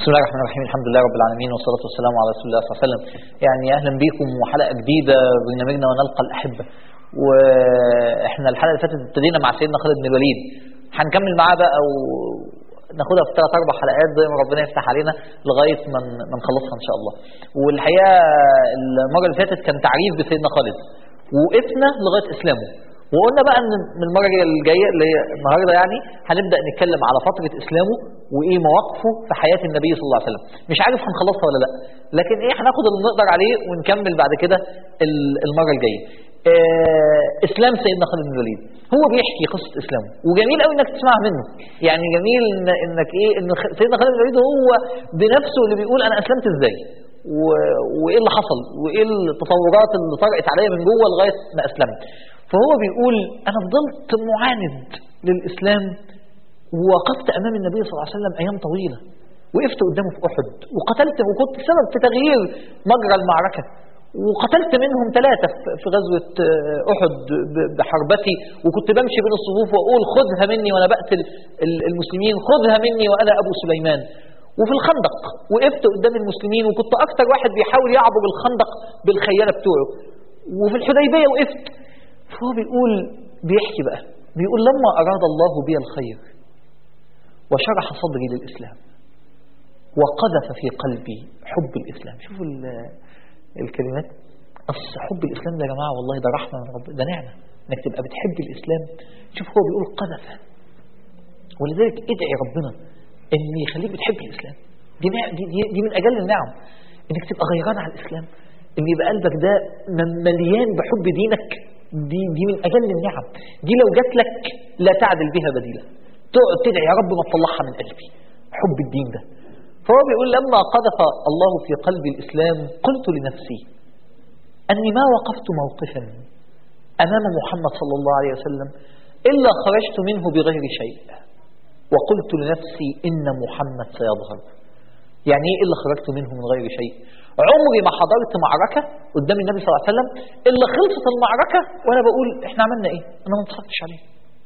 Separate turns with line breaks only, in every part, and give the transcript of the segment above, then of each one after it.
بسم الله الرحمن الرحيم الحمد لله رب العالمين والصلاة والسلام على رسول الله صلى الله عليه وسلم يعني أهلا بكم وحلقة جديدة برنامجنا ونلقى الأحبة وإحنا الحلقة اللي فاتت ابتدينا مع سيدنا خالد بن الوليد هنكمل معاه بقى وناخدها في ثلاث أربع حلقات زي ما ربنا يفتح علينا لغاية ما ما نخلصها إن شاء الله والحقيقة المرة اللي فاتت كان تعريف بسيدنا خالد وقفنا لغاية إسلامه وقلنا بقى ان من المره الجايه اللي هي النهارده يعني هنبدا نتكلم على فتره اسلامه وايه مواقفه في حياه النبي صلى الله عليه وسلم مش عارف هنخلصها ولا لا لكن ايه هناخد اللي نقدر عليه ونكمل بعد كده المره الجايه آه اسلام سيدنا خالد بن الوليد هو بيحكي قصه اسلامه وجميل قوي انك تسمعها منه يعني جميل إن انك ايه ان سيدنا خالد بن الوليد هو بنفسه اللي بيقول انا اسلمت ازاي وايه اللي حصل وايه التصورات اللي طرقت عليا من جوه لغايه ما اسلمت فهو بيقول أنا فضلت معاند للإسلام ووقفت أمام النبي صلى الله عليه وسلم أيام طويلة وقفت قدامه في أحد وقتلت وكنت سبب في تغيير مجرى المعركة وقتلت منهم ثلاثة في غزوة أحد بحربتي وكنت بمشي بين الصفوف وأقول خذها مني وأنا بقتل المسلمين خذها مني وأنا أبو سليمان وفي الخندق وقفت قدام المسلمين وكنت أكتر واحد بيحاول يعبر الخندق بالخيالة بتوعه وفي الحديبية وقفت فهو بيقول بيحكي بقى بيقول لما أراد الله بي الخير وشرح صدري للإسلام وقذف في قلبي حب الإسلام شوفوا الكلمات أصل حب الإسلام ده يا جماعة والله ده رحمة من ربنا ده نعمة إنك تبقى بتحب الإسلام شوف هو بيقول قذف ولذلك ادعي ربنا إن يخليك بتحب الإسلام دي, دي, دي, دي من أجل النعم إنك تبقى غيران على الإسلام إن يبقى قلبك ده مليان بحب دينك دي, دي من أجل النعم دي لو جات لك لا تعدل بها بديلا تقعد تدعي يا رب ما تطلعها من قلبي حب الدين ده فهو بيقول لما قذف الله في قلبي الإسلام قلت لنفسي أني ما وقفت موقفا أمام محمد صلى الله عليه وسلم إلا خرجت منه بغير شيء وقلت لنفسي إن محمد سيظهر يعني إيه إلا خرجت منه من غير شيء عمري ما حضرت معركة قدام النبي صلى الله عليه وسلم إلا خلصت المعركة وأنا بقول إحنا عملنا إيه أنا ما انتصرتش عليه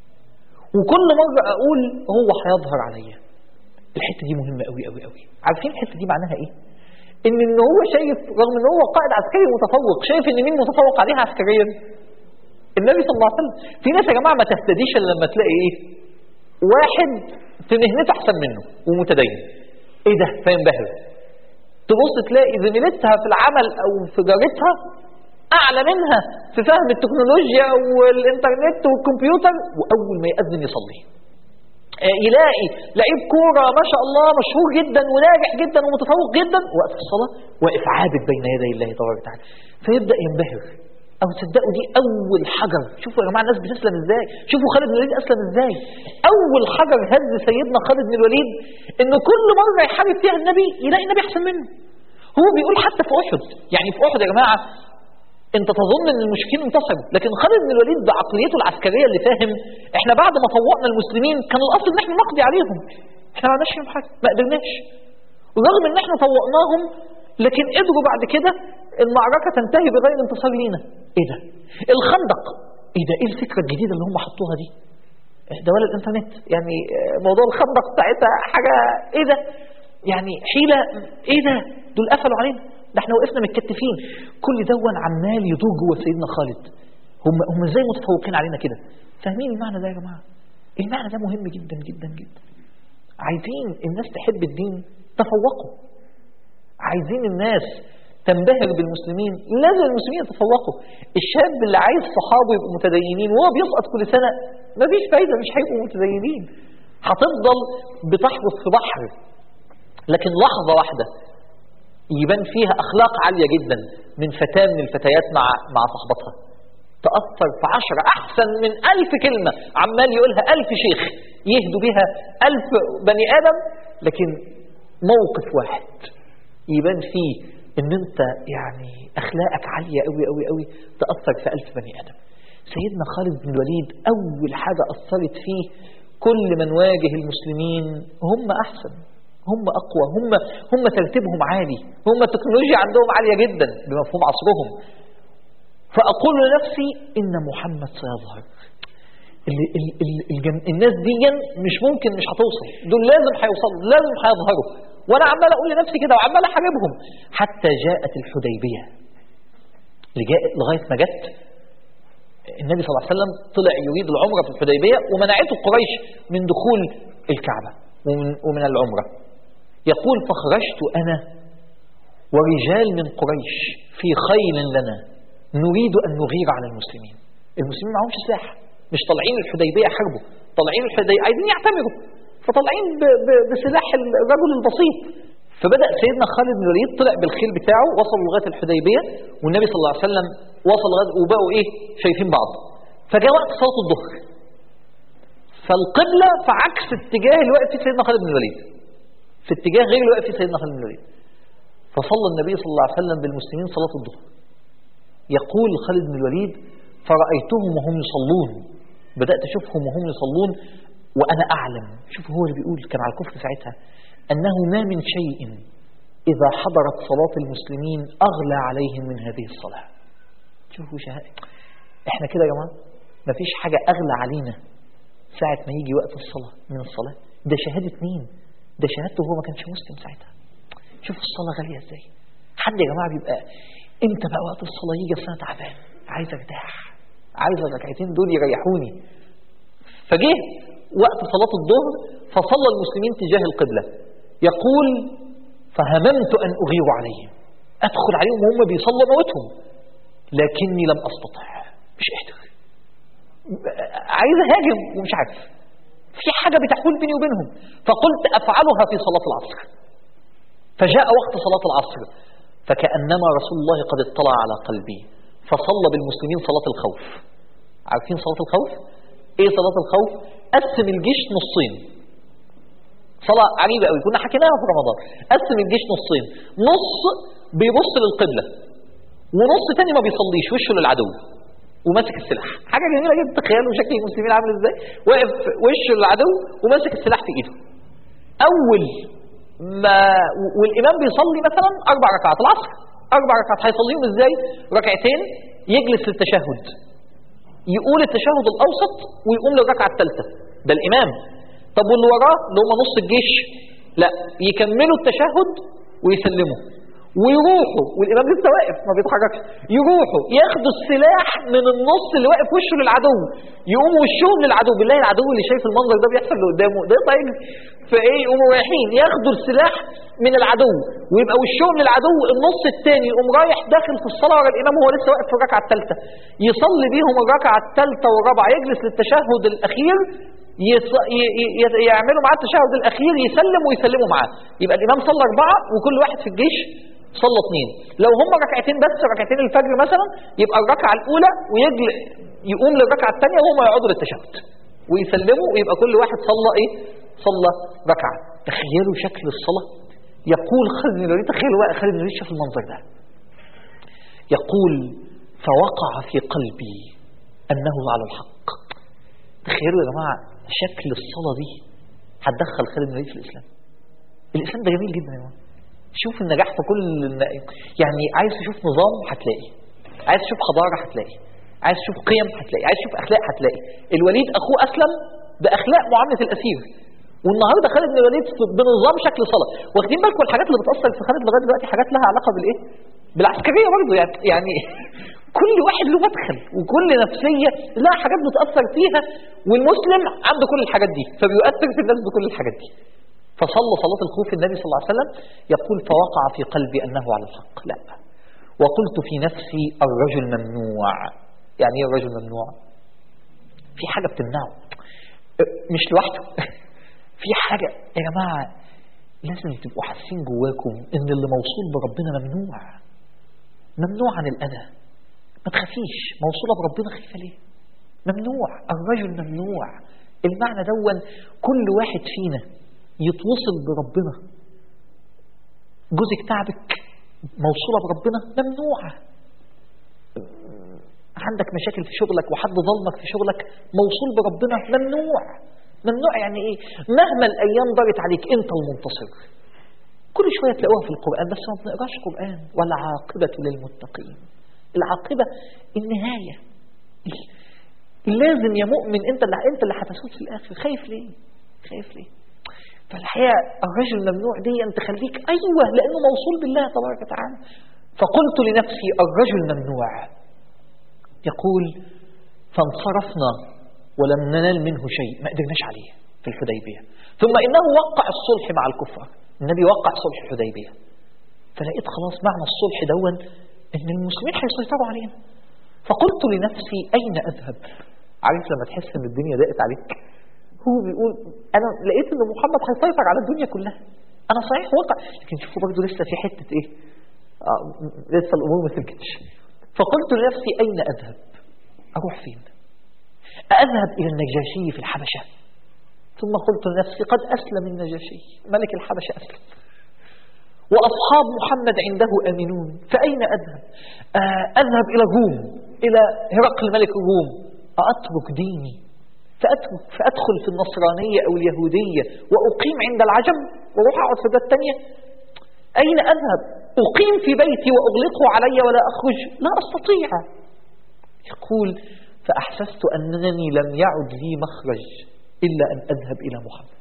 وكل مرة أقول هو هيظهر عليا الحتة دي مهمة قوي قوي قوي عارفين الحتة دي معناها إيه إن إن هو شايف رغم إن هو قائد عسكري متفوق شايف إن مين متفوق عليها عسكريا النبي صلى الله عليه وسلم في ناس يا جماعة ما تهتديش إلا لما تلاقي إيه واحد في مهنته أحسن منه ومتدين إيه ده فينبهر تبص تلاقي زميلتها في العمل او في جارتها اعلى منها في فهم التكنولوجيا والانترنت والكمبيوتر واول ما يأذن يصلي يلاقي لعيب كورة ما شاء الله مشهور جدا وناجح جدا ومتفوق جدا وقت الصلاة واقف عابد بين يدي الله تبارك وتعالى فيبدأ ينبهر او تصدقوا دي اول حجر شوفوا يا جماعه الناس بتسلم ازاي شوفوا خالد بن الوليد اسلم ازاي اول حجر هز سيدنا خالد بن الوليد ان كل مره يحارب فيها النبي يلاقي النبي احسن منه هو بيقول حتى في احد يعني في احد يا جماعه انت تظن ان المشركين انتصروا لكن خالد بن الوليد بعقليته العسكريه اللي فاهم احنا بعد ما طوقنا المسلمين كان الاصل ان احنا نقضي عليهم احنا ما عملناش فيهم حاجه ما قدرناش رغم ان احنا طوقناهم لكن قدروا بعد كده المعركة تنتهي بغير انتصار لينا ايه ده الخندق ايه ده ايه الفكرة الجديدة اللي هم حطوها دي ده ولا الانترنت يعني موضوع الخندق بتاعتها حاجة ايه ده يعني حيلة ايه ده دول قفلوا علينا ده احنا وقفنا متكتفين كل دون عمال يدور جوه سيدنا خالد هم هم ازاي متفوقين علينا كده فاهمين المعنى ده يا جماعة المعنى ده مهم جدا جدا جدا عايزين الناس تحب الدين تفوقوا عايزين الناس تنبهر بالمسلمين لازم المسلمين يتفوقوا الشاب اللي عايز صحابه يبقوا متدينين وهو بيسقط كل سنة مفيش فايدة مش هيبقوا متدينين هتفضل بتحرس في بحر لكن لحظة واحدة يبان فيها أخلاق عالية جدا من فتاة من الفتيات مع مع صاحبتها تأثر في عشرة أحسن من ألف كلمة عمال يقولها ألف شيخ يهدوا بها ألف بني آدم لكن موقف واحد يبان فيه ان انت يعني اخلاقك عالية قوي قوي قوي تأثر في ألف بني آدم سيدنا خالد بن الوليد أول حاجة أثرت فيه كل من واجه المسلمين هم أحسن هم أقوى هم هم ترتيبهم عالي هم التكنولوجيا عندهم عالية جدا بمفهوم عصرهم فأقول لنفسي إن محمد سيظهر ال ال ال الجم... الناس دي مش ممكن مش هتوصل دول لازم هيوصلوا لازم هيظهروا وانا عمال اقول لنفسي كده وعمال احاربهم حتى جاءت الحديبيه لجاء- لغايه ما جت النبي صلى الله عليه وسلم طلع يريد العمره في الحديبيه ومنعته قريش من دخول الكعبه ومن, ومن العمره يقول فخرجت انا ورجال من قريش في خيل لنا نريد ان نغير على المسلمين المسلمين معهمش سلاح مش طالعين الحديبيه يحاربوا طالعين الحديبيه عايزين يعتمروا فطالعين ب- ب- بسلاح الرجل البسيط فبدا سيدنا خالد بن الوليد طلع بالخيل بتاعه وصلوا لغايه الحديبيه والنبي صلى الله عليه وسلم وصل لغايه وبقوا ايه شايفين بعض فجاء وقت صلاه الظهر فالقبله في عكس اتجاه اللي واقف فيه سيدنا خالد بن الوليد في اتجاه غير اللي واقف فيه سيدنا خالد بن الوليد فصلى النبي صلى الله عليه وسلم بالمسلمين صلاه الظهر يقول خالد بن الوليد فرأيتهم وهم يصلون بدأت أشوفهم وهم يصلون وأنا أعلم شوف هو اللي بيقول كان على الكفر ساعتها أنه ما من شيء إذا حضرت صلاة المسلمين أغلى عليهم من هذه الصلاة شوفوا شهادة إحنا كده يا جماعة مفيش حاجة أغلى علينا ساعة ما يجي وقت الصلاة من الصلاة ده شهادة مين ده شهادته هو ما كانش مسلم ساعتها شوفوا الصلاة غالية ازاي حد يا جماعة بيبقى امتى بقى وقت الصلاة يجي أصل أنا تعبان عايز ارتاح عايز الركعتين دول يريحوني فجه وقت صلاة الظهر فصلى المسلمين تجاه القبلة يقول فهممت أن أغير عليهم أدخل عليهم وهم بيصلوا موتهم لكني لم أستطع مش قادر عايز أهاجم ومش عارف في حاجة بتحول بيني وبينهم فقلت أفعلها في صلاة العصر فجاء وقت صلاة العصر فكأنما رسول الله قد اطلع على قلبي فصلى بالمسلمين صلاة الخوف عارفين صلاة الخوف؟ ايه صلاة الخوف؟ قسم الجيش نصين صلاة عجيبة قوي كنا حكيناها في رمضان قسم الجيش نصين نص بيبص للقبلة ونص تاني ما بيصليش وشه للعدو وماسك السلاح حاجة جميلة جدا تخيلوا شكل المسلمين عامل ازاي واقف وشه للعدو وماسك السلاح في ايده اول ما والامام بيصلي مثلا اربع ركعات العصر اربع ركعات هيصليهم ازاي ركعتين يجلس للتشهد يقول التشهد الاوسط ويقوم للركعه الثالثه ده الامام طب واللي وراه اللي هم نص الجيش لا يكملوا التشهد ويسلموا ويروحوا والامام لسه واقف ما بيتحركش يروحوا ياخدوا السلاح من النص اللي واقف وشه للعدو يقوموا وشهم للعدو بالله العدو اللي شايف المنظر ده بيحصل اللي قدامه ده طيب فايه يقوموا رايحين ياخدوا السلاح من العدو ويبقى وشهم للعدو النص الثاني يقوم رايح داخل في الصلاه ورا الامام وهو لسه واقف في الركعه الثالثه يصلي بيهم الركعه الثالثه والرابعه يجلس للتشهد الاخير يص... ي... ي... يعملوا معاه التشهد الاخير يسلم ويسلموا معاه يبقى الامام صلى اربعه وكل واحد في الجيش صلى اثنين لو هم ركعتين بس ركعتين الفجر مثلا يبقى الركعه الاولى ويجل يقوم للركعه الثانيه وهم يقعدوا للتشهد ويسلموا ويبقى كل واحد صلى ايه صلى ركعه تخيلوا شكل الصلاه يقول خالد بن الوليد تخيلوا بقى خالد بن الوليد شاف المنظر ده يقول فوقع في قلبي انه على الحق تخيلوا يا جماعه شكل الصلاه دي هتدخل خالد بن الوليد في الاسلام الاسلام ده جميل جدا يا جماعه شوف النجاح في كل يعني عايز تشوف نظام هتلاقي عايز تشوف حضاره هتلاقي عايز تشوف قيم هتلاقي عايز تشوف اخلاق هتلاقي الوليد اخوه اسلم باخلاق معامله الاسير والنهارده خالد بن الوليد بنظام شكل صلاه واخدين بالكم الحاجات اللي بتاثر في خالد لغايه دلوقتي حاجات لها علاقه بالايه بالعسكريه برضه يعني يعني كل واحد له مدخل وكل نفسيه لها حاجات بتاثر فيها والمسلم عنده كل الحاجات دي فبيؤثر في الناس بكل الحاجات دي فصلى صلاة الخوف النبي صلى الله عليه وسلم يقول فوقع في قلبي أنه على الحق لا وقلت في نفسي الرجل ممنوع يعني ايه الرجل ممنوع في حاجة بتمنعه مش لوحده في حاجة يا جماعة لازم تبقوا حاسين جواكم ان اللي موصول بربنا ممنوع ممنوع عن الأذى ما تخافيش موصولة بربنا خايفة ليه ممنوع الرجل ممنوع المعنى دون كل واحد فينا يتوصل بربنا جوزك تعبك موصولة بربنا ممنوعة عندك مشاكل في شغلك وحد ظلمك في شغلك موصول بربنا ممنوع ممنوع يعني ايه مهما الايام ضرت عليك انت المنتصر كل شويه تلاقوها في القران بس ما بنقراش قران والعاقبه للمتقين العاقبه النهايه لازم يا مؤمن انت اللي انت اللي هتسود في الاخر خايف ليه خايف ليه فالحقيقة الرجل الممنوع دي أن تخليك أيوة لأنه موصول بالله تبارك وتعالى فقلت لنفسي الرجل ممنوع يقول فانصرفنا ولم ننال منه شيء ما قدرناش عليه في الحديبية ثم إنه وقع الصلح مع الكفار النبي وقع صلح الحديبية فلقيت خلاص معنى الصلح دون ان المسلمين هيسيطروا علينا فقلت لنفسي اين اذهب عارف لما تحس ان الدنيا ضاقت عليك هو بيقول انا لقيت ان محمد هيسيطر على الدنيا كلها انا صحيح وقع لكن شوفوا برضه لسه في حته ايه آه لسه الامور ما سلكتش فقلت لنفسي اين اذهب اروح فين اذهب الى النجاشي في الحبشه ثم قلت لنفسي قد اسلم النجاشي ملك الحبشه اسلم وأصحاب محمد عنده آمنون فأين أذهب آه أذهب إلى الروم إلى هرقل ملك الروم أترك ديني فأترك فأدخل في النصرانية أو اليهودية وأقيم عند العجم وأروح أقعد في بلاد تانية أين أذهب أقيم في بيتي وأغلقه علي ولا أخرج لا أستطيع يقول فأحسست أنني لم يعد لي مخرج إلا أن أذهب إلى محمد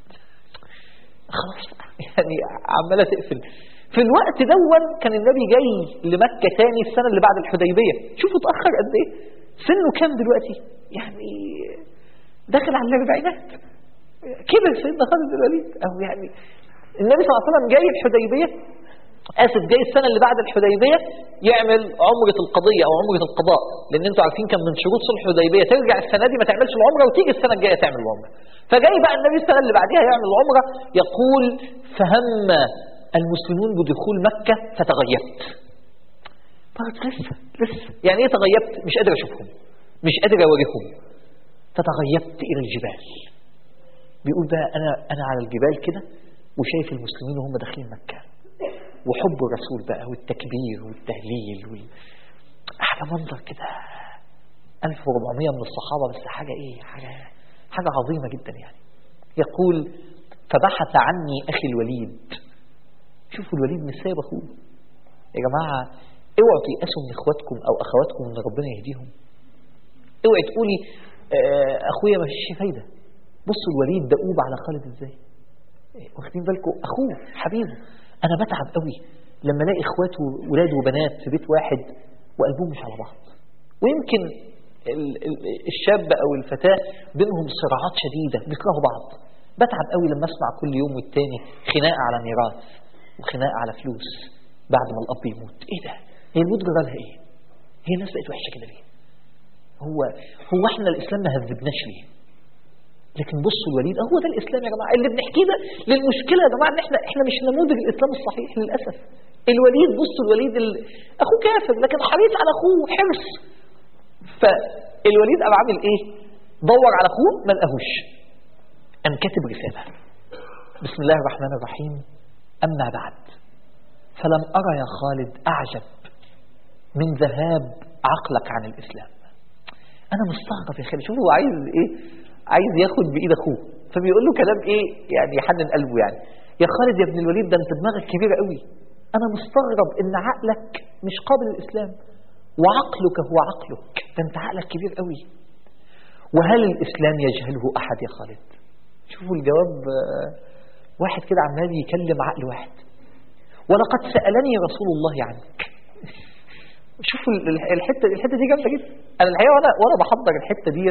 خلاص يعني عمالة تقفل في الوقت دون كان النبي جاي لمكة تاني السنة اللي بعد الحديبية شوفوا اتأخر قد ايه سنه كام دلوقتي يعني داخل على الاربعينات كبر سيدنا خالد بن الوليد او يعني النبي صلى الله عليه وسلم جاي الحديبية اسف جاي السنة اللي بعد الحديبية يعمل عمرة القضية او عمرة القضاء لان انتوا عارفين كان من شروط صلح الحديبية ترجع السنة دي ما تعملش العمرة وتيجي السنة الجاية تعمل العمرة فجاي بقى النبي السنة اللي بعديها يعمل العمرة يقول فهم المسلمون بدخول مكة فتغيبت قالت لسه لسه يعني ايه تغيبت مش قادر اشوفهم مش قادر اواجههم فتغيبت الى الجبال بيقول بقى انا انا على الجبال كده وشايف المسلمين وهم داخلين مكة وحب الرسول بقى والتكبير والتهليل وال... حاجة منظر كده 1400 من الصحابة بس حاجة ايه حاجة حاجة عظيمة جدا يعني يقول فبحث عني أخي الوليد شوفوا الوليد مش سايب أخوه يا جماعة اوعوا تيأسوا من إخواتكم أو أخواتكم إن ربنا يهديهم اوعي تقولي آه أخويا ما فيش فايدة بصوا الوليد دؤوب على خالد إزاي واخدين بالكم أخوه حبيبه أنا بتعب قوي لما الاقي إخواته ولاد وبنات في بيت واحد وقلبهم مش على بعض ويمكن الشاب أو الفتاة بينهم صراعات شديدة بيكرهوا بعض بتعب قوي لما اسمع كل يوم والتاني خناقة على ميراث وخناقة على فلوس بعد ما الأب يموت إيه ده؟ هي الموت جرالها إيه؟ هي الناس بقت وحشة كده ليه؟ هو هو احنا الإسلام ما هذبناش ليه؟ لكن بصوا الوليد هو ده الإسلام يا جماعة اللي بنحكيه ده للمشكلة يا جماعة إن احنا احنا مش نموذج الإسلام الصحيح للأسف الوليد بصوا الوليد ال... أخوه كافر لكن حريص على أخوه حرص فالوليد قام عامل إيه؟ دور على أخوه ما لقاهوش قام كاتب رسالة بسم الله الرحمن الرحيم أما بعد فلم أرى يا خالد أعجب من ذهاب عقلك عن الإسلام أنا مستغرب يا خالد شوف هو عايز إيه عايز ياخد بإيد أخوه فبيقول له كلام إيه يعني يحنن قلبه يعني يا خالد يا ابن الوليد ده أنت دماغك كبيرة قوي أنا مستغرب إن عقلك مش قابل للإسلام وعقلك هو عقلك ده أنت عقلك كبير قوي وهل الإسلام يجهله أحد يا خالد شوفوا الجواب واحد كده عمال يكلم عقل واحد ولقد سألني رسول الله عنك شوفوا الحته الحته دي جامده جدا انا الحقيقه وانا وانا بحضر الحته دي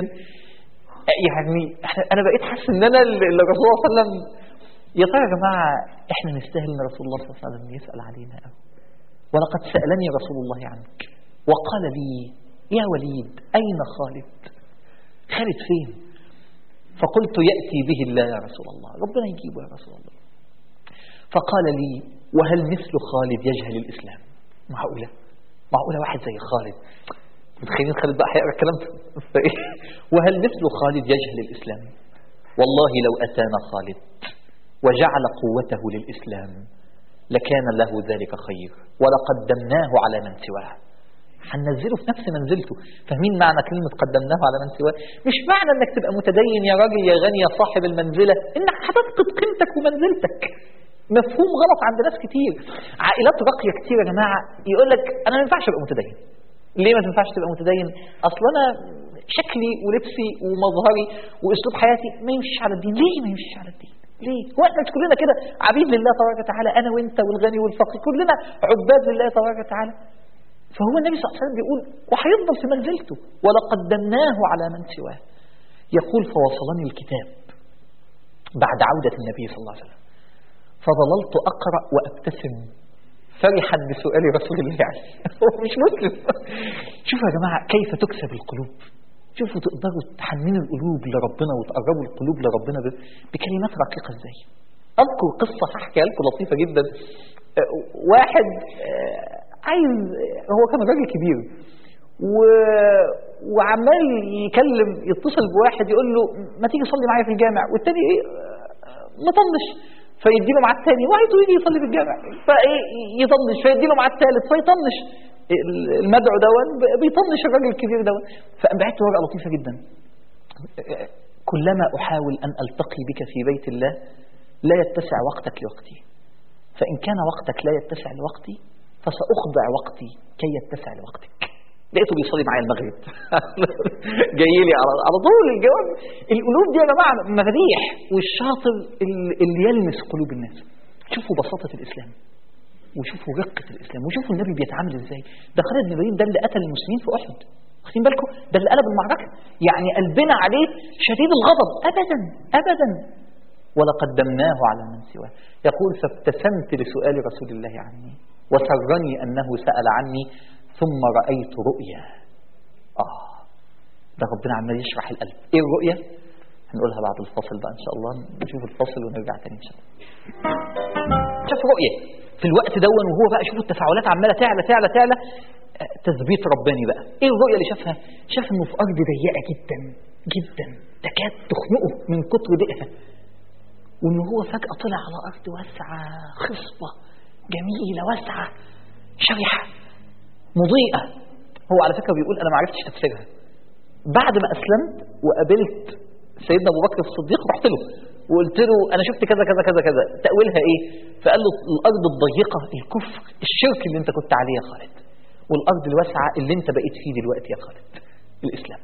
يعني انا بقيت حاسس ان انا اللي الرسول صلى الله عليه وسلم يا ترى يا جماعه احنا نستاهل ان رسول الله صلى الله عليه وسلم يسال علينا ولقد سالني رسول الله عنك وقال لي يا وليد اين خالد خالد فين فقلت ياتي به الله يا رسول الله ربنا يجيبه يا رسول الله فقال لي وهل مثل خالد يجهل الاسلام معقوله معقولة واحد زي خالد متخيلين خالد بقى هيقرا الكلام وهل مثل خالد يجهل الإسلام والله لو أتانا خالد وجعل قوته للإسلام لكان له ذلك خير ولقدمناه على من سواه هننزله في نفس منزلته فاهمين معنى كلمة قدمناه على من سواه مش معنى انك تبقى متدين يا راجل يا غني يا صاحب المنزلة انك هتفقد قيمتك ومنزلتك مفهوم غلط عند ناس كتير عائلات راقيه كتير يا جماعه يقول لك انا ما ينفعش ابقى متدين ليه ما تنفعش تبقى متدين اصل انا شكلي ولبسي ومظهري واسلوب حياتي ما يمشيش على الدين ليه ما يمشيش على الدين ليه؟ هو احنا مش كلنا كده عبيد لله تبارك وتعالى انا وانت والغني والفقير كلنا عباد لله تبارك وتعالى فهو النبي صلى الله عليه وسلم بيقول وهيفضل في منزلته ولقدمناه على من سواه يقول فوصلني الكتاب بعد عودة النبي صلى الله عليه وسلم فظللت أقرأ وأبتسم فرحا بسؤال رسول الله عليه هو مش مسلم شوفوا يا جماعة كيف تكسب القلوب شوفوا تقدروا تحننوا القلوب لربنا وتقربوا القلوب لربنا ب- بكلمات رقيقة ازاي اذكر قصة هحكيها لكم لطيفة جدا آه، واحد آه، عايز هو كان راجل كبير و... وعمال يكلم يتصل بواحد يقول له ما تيجي صلي معايا في الجامع والتاني ايه آه، مطنش فيدي له مع التاني وعايزه يجي يصلي في الجامع فايه يطنش فيدي له مع التالت فيطنش المدعو دون بيطنش الراجل الكبير دون فقام بعت له ورقه لطيفه جدا كلما احاول ان التقي بك في بيت الله لا يتسع وقتك لوقتي فان كان وقتك لا يتسع لوقتي فساخضع وقتي كي يتسع لوقتك لقيته بيصلي معايا المغرب جاي لي على على طول الجواب القلوب دي يا جماعه مفاتيح والشاطر اللي اللي يلمس قلوب الناس شوفوا بساطه الاسلام وشوفوا رقة الإسلام وشوفوا النبي بيتعامل إزاي ده خالد بن الوليد ده اللي قتل المسلمين في أحد واخدين بالكم ده اللي قلب المعركة يعني قلبنا عليه شديد الغضب أبدا أبدا ولقدمناه على من سواه يقول فابتسمت لسؤال رسول الله عني وسرني أنه سأل عني ثم رأيت رؤيا آه ده ربنا عمال يشرح القلب إيه الرؤيا؟ هنقولها بعد الفاصل بقى إن شاء الله نشوف الفاصل ونرجع تاني إن شاء الله شاف رؤية في الوقت دون وهو بقى شوفوا التفاعلات عماله تعلى تعلى تعلى آه، تثبيت رباني بقى ايه الرؤيه اللي شافها شاف انه في ارض ضيقه جدا جدا تكاد تخنقه من كتر ضيقها وان هو فجاه طلع على ارض واسعه خصبه جميله واسعه شرحه مضيئه هو على فكره بيقول انا ما عرفتش تفسيرها بعد ما اسلمت وقابلت سيدنا ابو بكر الصديق رحت له وقلت له انا شفت كذا كذا كذا كذا تاويلها ايه فقال له الارض الضيقه الكفر الشرك اللي انت كنت عليه يا خالد والارض الواسعه اللي انت بقيت فيه دلوقتي يا خالد الاسلام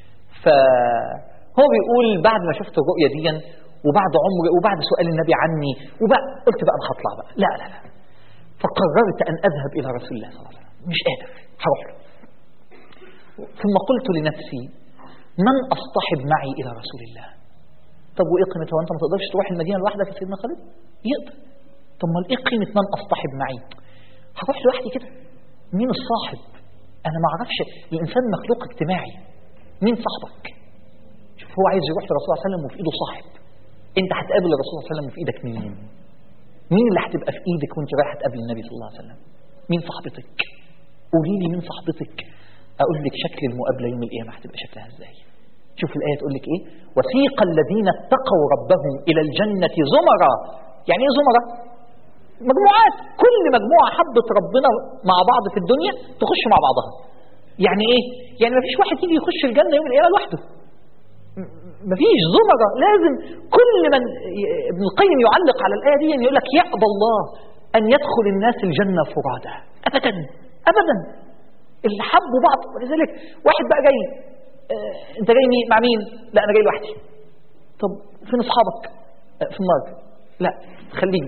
فهو بيقول بعد ما شفت الرؤيه دي وبعد عمري وبعد سؤال النبي عني وبعد قلت بقى انا هطلع بقى لا لا لا فقررت ان اذهب الى رسول الله صلى الله عليه وسلم مش قادر هروح له ثم قلت لنفسي من اصطحب معي الى رسول الله طب وايه قيمتها وانت ما تقدرش تروح المدينه لوحدك يا سيدنا خالد يقدر طب ما ايه قيمه من اصطحب معي هروح لوحدي كده مين الصاحب انا ما اعرفش الانسان مخلوق اجتماعي مين صاحبك شوف هو عايز يروح للرسول صلى الله عليه وسلم وفي ايده صاحب انت هتقابل الرسول صلى الله عليه وسلم وفي ايدك مين مين اللي هتبقى في ايدك وانت رايح تقابل النبي صلى الله عليه وسلم مين صاحبتك قولي لي مين صاحبتك اقول لك شكل المقابله يوم القيامه هتبقى شكلها ازاي شوف الآية تقول لك إيه وسيق الذين اتقوا ربهم إلى الجنة زمرا يعني إيه زمرا مجموعات كل مجموعة حبت ربنا مع بعض في الدنيا تخش مع بعضها يعني إيه يعني مفيش واحد يجي يخش الجنة يوم القيامة لوحده م- مفيش زمرة لازم كل من ابن القيم يعلق على الآية دي يقول لك يأبى الله أن يدخل الناس الجنة فرادى أبدا أبدا اللي حبوا بعض ولذلك واحد بقى جاي آه، انت جاي مين مع مين لا انا جاي لوحدي طب فين اصحابك آه، في النار لا خليني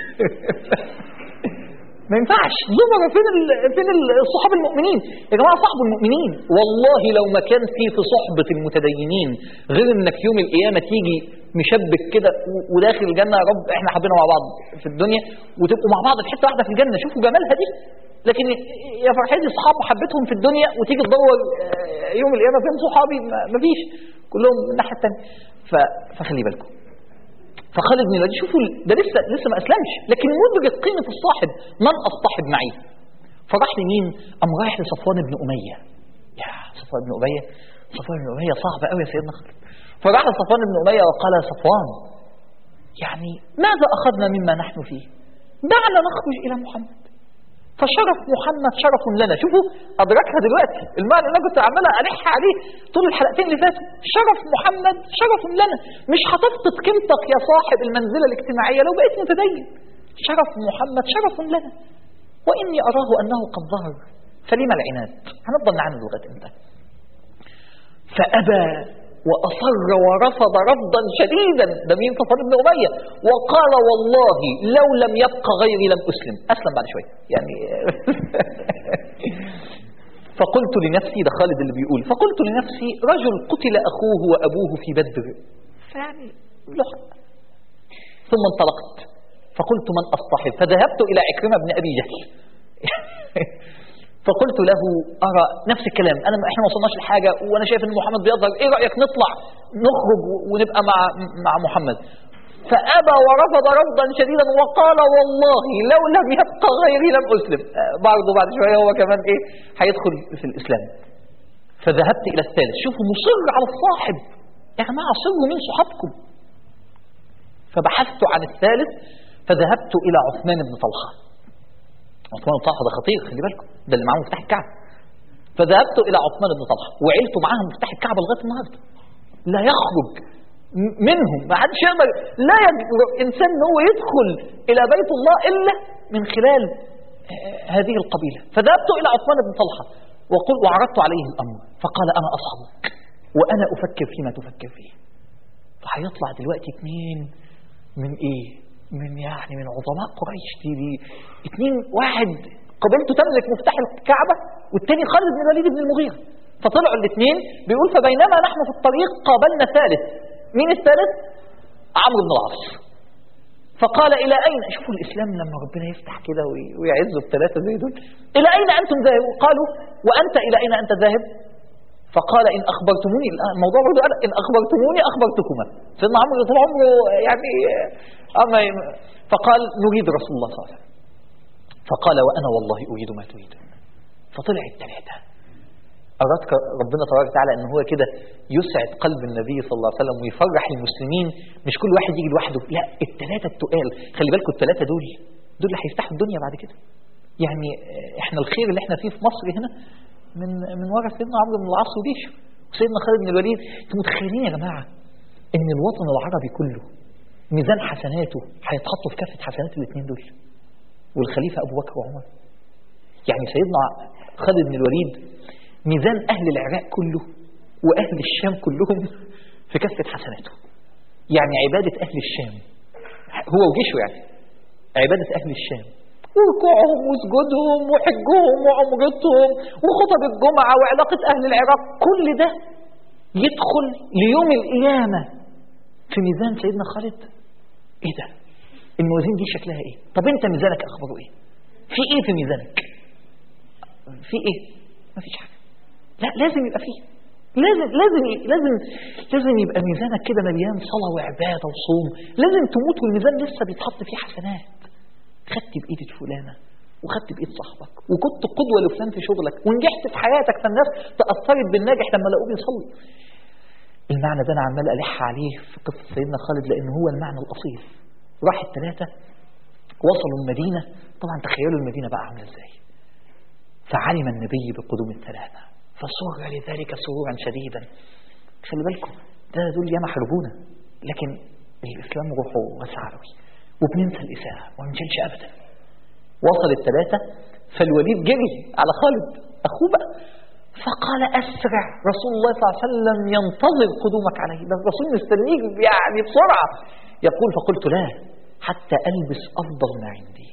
ما ينفعش زمر فين ال... فين ال- الصحاب المؤمنين يا جماعه صاحب المؤمنين والله لو ما كان في في صحبه المتدينين غير انك يوم القيامه تيجي مشبك كده و- وداخل الجنه يا رب احنا حبينا مع بعض في الدنيا وتبقوا مع بعض في حته واحده في الجنه شوفوا جمالها دي لكن يا فرحتي اصحاب محبتهم في الدنيا وتيجي تدور آه، يوم القيامه فين صحابي ما- مفيش كلهم من الناحيه الثانيه فخلي بالكم فخالد بن الوليد شوفوا ده لسه لسه ما اسلمش لكن مدرك قيمه الصاحب من اصطحب معي فراح لمين؟ قام رايح لصفوان بن اميه يا صفوان بن اميه صفوان بن اميه صعب قوي يا سيدنا خالد فراح لصفوان بن اميه وقال يا صفوان يعني ماذا اخذنا مما نحن فيه؟ دعنا نخرج الى محمد فشرف محمد شرف لنا شوفوا ادركها دلوقتي المعنى اللي انا كنت عمال الح عليه طول الحلقتين اللي فاتوا شرف محمد شرف لنا مش هتفقد قيمتك يا صاحب المنزله الاجتماعيه لو بقيت متدين شرف محمد شرف لنا واني اراه انه قد ظهر فلما العناد هنفضل نعاند لغايه امتى فابى وأصر ورفض رفضا شديدا ده مين صفوان بن أمية وقال والله لو لم يبق غيري لم أسلم أسلم بعد شوية يعني فقلت لنفسي ده خالد اللي بيقول فقلت لنفسي رجل قتل أخوه وأبوه في بدر فيعني له حق. ثم انطلقت فقلت من أصطحب فذهبت إلى عكرمة بن أبي جهل فقلت له أرى نفس الكلام أنا إحنا ما وصلناش لحاجة وأنا شايف إن محمد بيظهر إيه رأيك نطلع نخرج ونبقى مع مع محمد فأبى ورفض رفضا شديدا وقال والله لو لم يبقى غيري لم أسلم آه، برضه بعد شوية هو كمان إيه هيدخل في الإسلام فذهبت إلى الثالث شوفوا مصر على الصاحب يا جماعة صروا من صحابكم فبحثت عن الثالث فذهبت إلى عثمان بن طلحة عثمان بن طلحة ده خطير خلي بالكم ده اللي معاه مفتاح الكعبة فذهبت إلى عثمان بن طلحة وعيلته معاهم مفتاح الكعبة لغاية النهاردة لا يخرج م- منهم ما حدش يقدر لا يجرؤ إنسان إن هو يدخل إلى بيت الله إلا من خلال آه، هذه القبيلة فذهبت إلى عثمان بن طلحة وقل وعرضت عليه الأمر فقال أنا أصحبك وأنا أفكر فيما تفكر فيه فهيطلع دلوقتي اتنين من ايه من يعني من عظماء قريش دي, دي اتنين واحد قبيلته تملك مفتاح الكعبة والتاني خالد بن الوليد بن المغيرة فطلعوا الاثنين بيقول فبينما نحن في الطريق قابلنا ثالث مين الثالث عمرو بن العاص فقال إلى أين شوفوا الإسلام لما ربنا يفتح كده وي- ويعزه بثلاثة زي دول إلى أين أنتم ذاهبون قالوا وأنت إلى أين أنت ذاهب فقال إن أخبرتموني الآن الموضوع برضه قال إن أخبرتموني أخبرتكما سيدنا عمرو طول عمره يعني أما فقال نريد رسول الله صلى الله عليه وسلم فقال وأنا والله أريد ما تريدون فطلع الثلاثة أرادك ربنا تبارك وتعالى أن هو كده يسعد قلب النبي صلى الله عليه وسلم ويفرح المسلمين مش كل واحد يجي لوحده لا الثلاثة التقال خلي بالكم الثلاثة دول دول اللي هيفتحوا الدنيا بعد كده يعني احنا الخير اللي احنا فيه في مصر هنا من من ورا سيدنا عمرو بن العاص وجيشه وسيدنا خالد بن الوليد انتوا متخيلين يا جماعه ان الوطن العربي كله ميزان حسناته هيتحطوا في كافه حسنات الاثنين دول والخليفه ابو بكر وعمر يعني سيدنا خالد بن الوليد ميزان اهل العراق كله واهل الشام كلهم في كافه حسناته يعني عباده اهل الشام هو وجيشه يعني عباده اهل الشام وركوعهم وسجودهم وحجهم وعمرتهم وخطب الجمعة وعلاقة أهل العراق كل ده يدخل ليوم القيامة في ميزان سيدنا خالد ايه ده الموازين دي شكلها ايه طب انت ميزانك اخباره ايه في ايه في ميزانك في ايه ما فيش حاجة لا لازم يبقى فيه لازم لازم لازم لازم يبقى ميزانك كده مليان صلاة وعبادة وصوم لازم تموت والميزان لسه بيتحط فيه حسنات خدت بإيد فلانة وخدت بإيد صاحبك وكنت قدوة لفلان في شغلك ونجحت في حياتك فالناس تأثرت بالناجح لما لقوه بيصلي المعنى ده أنا عمال ألح عليه في قصة سيدنا خالد لأن هو المعنى الأصيل راح الثلاثة وصلوا المدينة طبعا تخيلوا المدينة بقى عاملة ازاي فعلم النبي بقدوم الثلاثة فسر لذلك سرورا شديدا خلي بالكم ده دول ياما حاربونا لكن الإسلام روحه واسعة قوي وبننسى الإساءة وما نشيلش أبدا وصل الثلاثة فالوليد جري على خالد أخوه بقى فقال أسرع رسول الله صلى الله عليه وسلم ينتظر قدومك عليه ده الرسول مستنيك يعني بسرعة يقول فقلت لا حتى ألبس أفضل ما عندي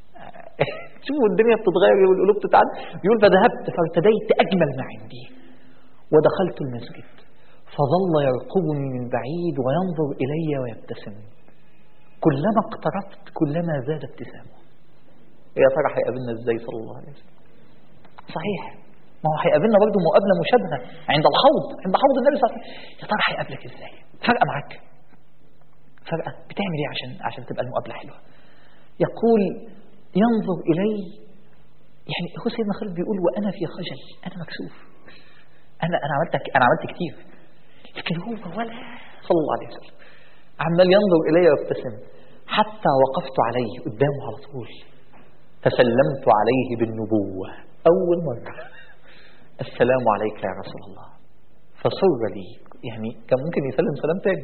شوفوا الدنيا بتتغير والقلوب تتعد يقول فذهبت فارتديت أجمل ما عندي ودخلت المسجد فظل يرقبني من بعيد وينظر إلي ويبتسم كلما اقتربت كلما زاد ابتسامه يا ترى هيقابلنا ازاي صلى الله عليه وسلم صحيح ما هو هيقابلنا برضه مقابله مشابهه عند الحوض عند حوض النبي صلى الله عليه وسلم يا ترى هيقابلك ازاي فرقه معاك فرقه بتعمل ايه عشان عشان تبقى المقابله حلوه يقول ينظر الي يعني هو سيدنا خالد بيقول وانا في خجل انا مكسوف انا انا عملت انا عملت كتير لكن هو ولا صلى الله عليه وسلم عمال ينظر الي ويبتسم حتى وقفت عليه قدامه على طول فسلمت عليه بالنبوة أول مرة السلام عليك يا رسول الله فسر لي يعني كان ممكن يسلم سلام تاني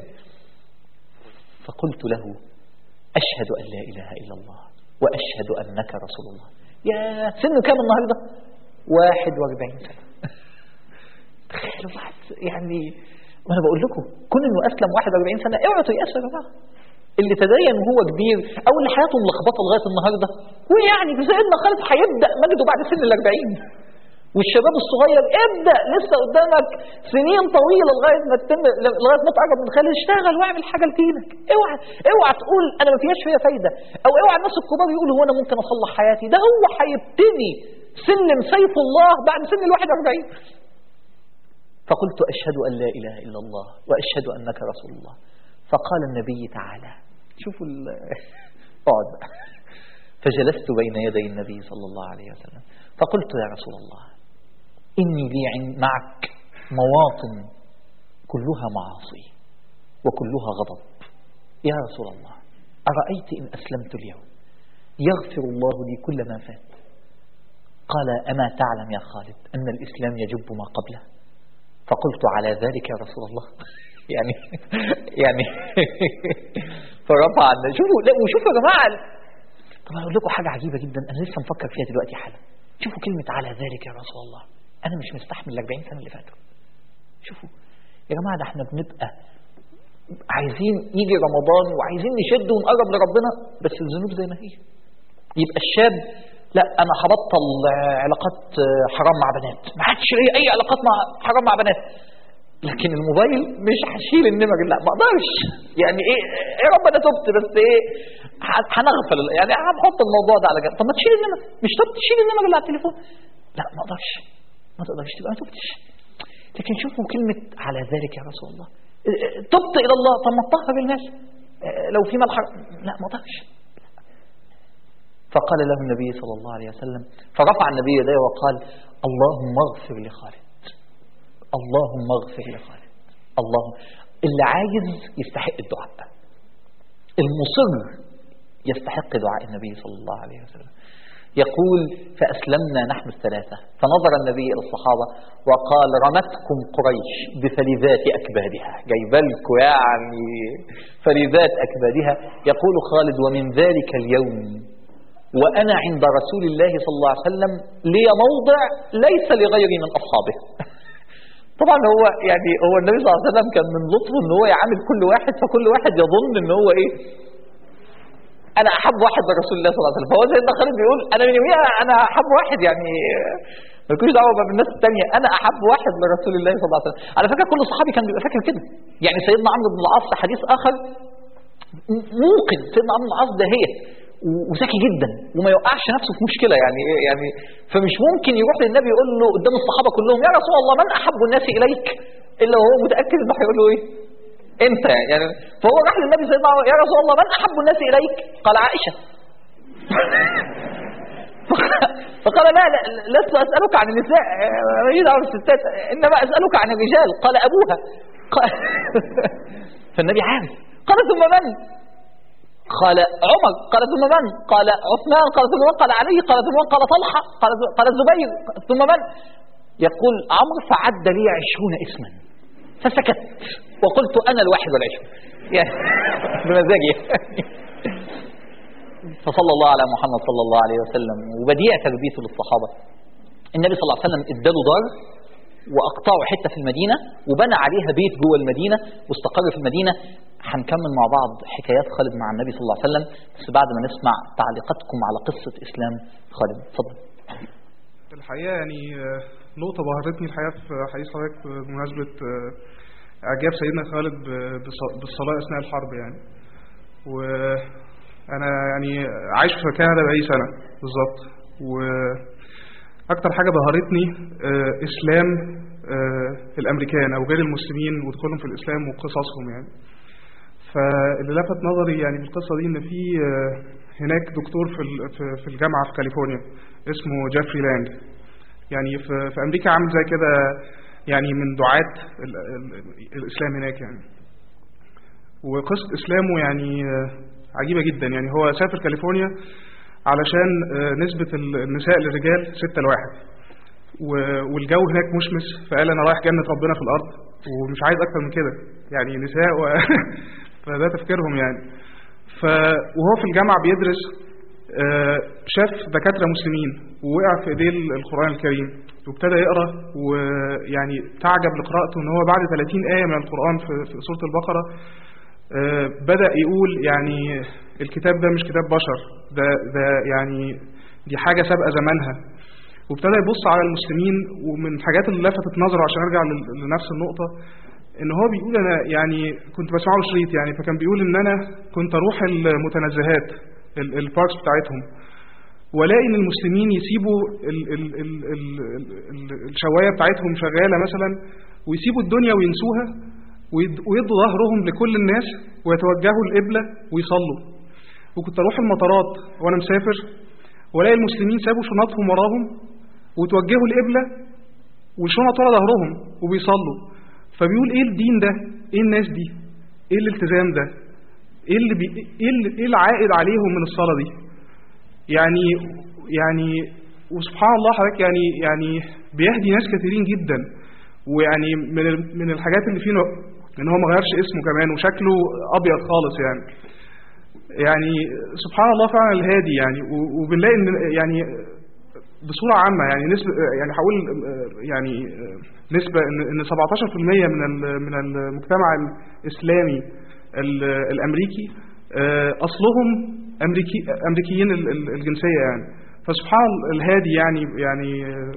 فقلت له أشهد أن لا إله إلا الله وأشهد أنك رسول الله يا سنه كام النهاردة واحد واربعين سنة تخيلوا واحد يعني وانا بقول لكم كون انه اسلم 41 سنه اوعوا تيأسوا يا جماعه اللي تدين وهو كبير او اللي حياته ملخبطه لغايه النهارده ويعني سيدنا خالد هيبدا مجده بعد سن ال 40 والشباب الصغير ابدا لسه قدامك سنين طويله لغايه ما تتم لغايه ما تقرب من خالد اشتغل واعمل حاجه لدينك اوعى اوعى تقول انا ما فيهاش فيها فايده او اوعى الناس الكبار يقولوا هو انا ممكن اصلح حياتي ده هو هيبتدي سلم سيف الله بعد سن ال 41 فقلت اشهد ان لا اله الا الله واشهد انك رسول الله فقال النبي تعالى شوفوا اقعد بقى فجلست بين يدي النبي صلى الله عليه وسلم فقلت يا رسول الله إني لي معك مواطن كلها معاصي وكلها غضب يا رسول الله أرأيت إن أسلمت اليوم يغفر الله لي كل ما فات قال أما تعلم يا خالد أن الإسلام يجب ما قبله فقلت على ذلك يا رسول الله يعني يعني فرفع شوفوا لا وشوفوا يا جماعه طب اقول لكم حاجه عجيبه جدا انا لسه مفكر فيها دلوقتي حالا شوفوا كلمه على ذلك يا رسول الله انا مش مستحمل ال 40 سنه اللي فاتوا شوفوا يا جماعه ده احنا بنبقى عايزين يجي رمضان وعايزين نشد ونقرب لربنا بس الذنوب زي ما هي يبقى الشاب لا انا هبطل علاقات حرام مع بنات ما عادش ليا اي علاقات مع حرام مع بنات لكن الموبايل مش هشيل النمر لا ما اقدرش يعني ايه يا رب انا تبت بس ايه هنغفل يعني هنحط الموضوع ده على جنب طب ما تشيل النمر مش طب تشيل النمر اللي على التليفون لا ما اقدرش ما تقدرش تبقى ما تبتش لكن شوفوا كلمة على ذلك يا رسول الله تبت إلى الله طب ما تطهر المال لو في مال حرام لا ما اقدرش فقال له النبي صلى الله عليه وسلم فرفع النبي يديه وقال اللهم اغفر لخالد اللهم اغفر لخالد اللهم اللي عايز يستحق الدعاء المصر يستحق دعاء النبي صلى الله عليه وسلم يقول فأسلمنا نحن الثلاثة فنظر النبي إلى الصحابة وقال رمتكم قريش بفلذات أكبادها جايبالكم يعني فلذات أكبادها يقول خالد ومن ذلك اليوم وأنا عند رسول الله صلى الله عليه وسلم لي موضع ليس لغيري من أصحابه طبعا هو يعني هو النبي صلى الله عليه وسلم كان من لطفه ان هو يعامل كل واحد فكل واحد يظن ان هو ايه انا احب واحد لرسول الله صلى الله عليه وسلم فهو سيدنا خالد بيقول انا من يوميها انا احب واحد يعني مالكوش دعوه بقى بالناس الثانيه انا احب واحد لرسول الله صلى الله عليه وسلم على فكره كل صحابي كان بيبقى فاكر كده يعني سيدنا عمرو بن العاص حديث اخر ممكن سيدنا عمرو بن العاص ده هي وذكي جدا وما يوقعش نفسه في مشكله يعني يعني فمش ممكن يروح للنبي يقول له قدام الصحابه كلهم يا رسول الله من احب الناس اليك الا وهو متاكد انه هيقول له ايه انت يعني فهو راح للنبي سيدنا يا رسول الله من احب الناس اليك قال عائشه فقال لا, لا لست اسالك عن النساء ماليش دعوه بالستات انما اسالك عن الرجال قال ابوها قال فالنبي عارف قال ثم من قال عمر قال ثم من قال عثمان قال ثم من قال علي قال ثم من قال طلحة قال, قال الزبير ثم من يقول عمرو فعد لي عشرون اسما فسكت وقلت أنا الواحد والعشرون يعني بمزاجي فصلى الله على محمد صلى الله عليه وسلم وبديع تربيته للصحابة النبي صلى الله عليه وسلم اداله دار واقطعوا حته في المدينه وبنى عليها بيت جوه المدينه واستقر في المدينه هنكمل مع بعض حكايات خالد مع النبي صلى الله عليه وسلم بس بعد ما نسمع تعليقاتكم على قصه اسلام خالد اتفضل
الحقيقه يعني نقطه بهرتني الحقيقه في حديث حضرتك بمناسبه اعجاب سيدنا خالد بالصلاه اثناء الحرب يعني وانا يعني عايش في كندا بقالي سنه بالظبط و اكتر حاجه بهرتني اسلام الامريكان او غير المسلمين ودخولهم في الاسلام وقصصهم يعني فاللي لفت نظري يعني في القصه دي ان في هناك دكتور في في الجامعه في كاليفورنيا اسمه جيفري لانج يعني في, في امريكا عامل زي كده يعني من دعاة الاسلام هناك يعني وقصه اسلامه يعني عجيبه جدا يعني هو سافر كاليفورنيا علشان نسبة النساء للرجال ستة لواحد والجو هناك مشمس فقال أنا رايح جنة ربنا في الأرض ومش عايز أكتر من كده يعني نساء و... فده تفكيرهم يعني ف... وهو في الجامعة بيدرس آه، شاف دكاترة مسلمين ووقع في ايديه القرآن الكريم وابتدى يقرأ ويعني تعجب لقراءته ان هو بعد 30 آية من القرآن في في سورة البقرة آه، بدأ يقول يعني الكتاب ده مش كتاب بشر ده ده يعني دي حاجة سابقة زمانها وابتدى يبص على المسلمين ومن الحاجات اللي لفتت نظره عشان ارجع لل- لنفس النقطة ان هو بيقول انا يعني كنت بسمع له شريط يعني فكان بيقول ان انا كنت اروح المتنزهات ال- الباركس بتاعتهم والاقي ان المسلمين يسيبوا ال ال ال ال ال الشوايه بتاعتهم شغاله مثلا ويسيبوا الدنيا وينسوها ويد- ويدوا ظهرهم لكل الناس ويتوجهوا القبله ويصلوا وكنت اروح المطارات وانا مسافر والاقي المسلمين سابوا شنطهم وراهم وتوجهوا القبله والشنط ورا ظهرهم وبيصلوا فبيقول ايه الدين ده ايه الناس دي ايه الالتزام ده ايه اللي بي... ايه اللي... ايه العائد عليهم من الصلاه دي يعني يعني وسبحان الله حضرتك يعني يعني بيهدي ناس كثيرين جدا ويعني من ال- من الحاجات اللي فيه إنه- ان هو ما غيرش اسمه كمان وشكله ابيض خالص يعني يعني سبحان الله فعلا الهادي يعني و- وبنلاقي ان يعني بصوره عامه يعني نسبه يعني هقول يعني نسبه ان ان 17% من ال- من المجتمع الاسلامي ال- الامريكي آه، اصلهم امريكي امريكيين ال- ال- الجنسيه يعني فسبحان الهادي يعني يعني آه،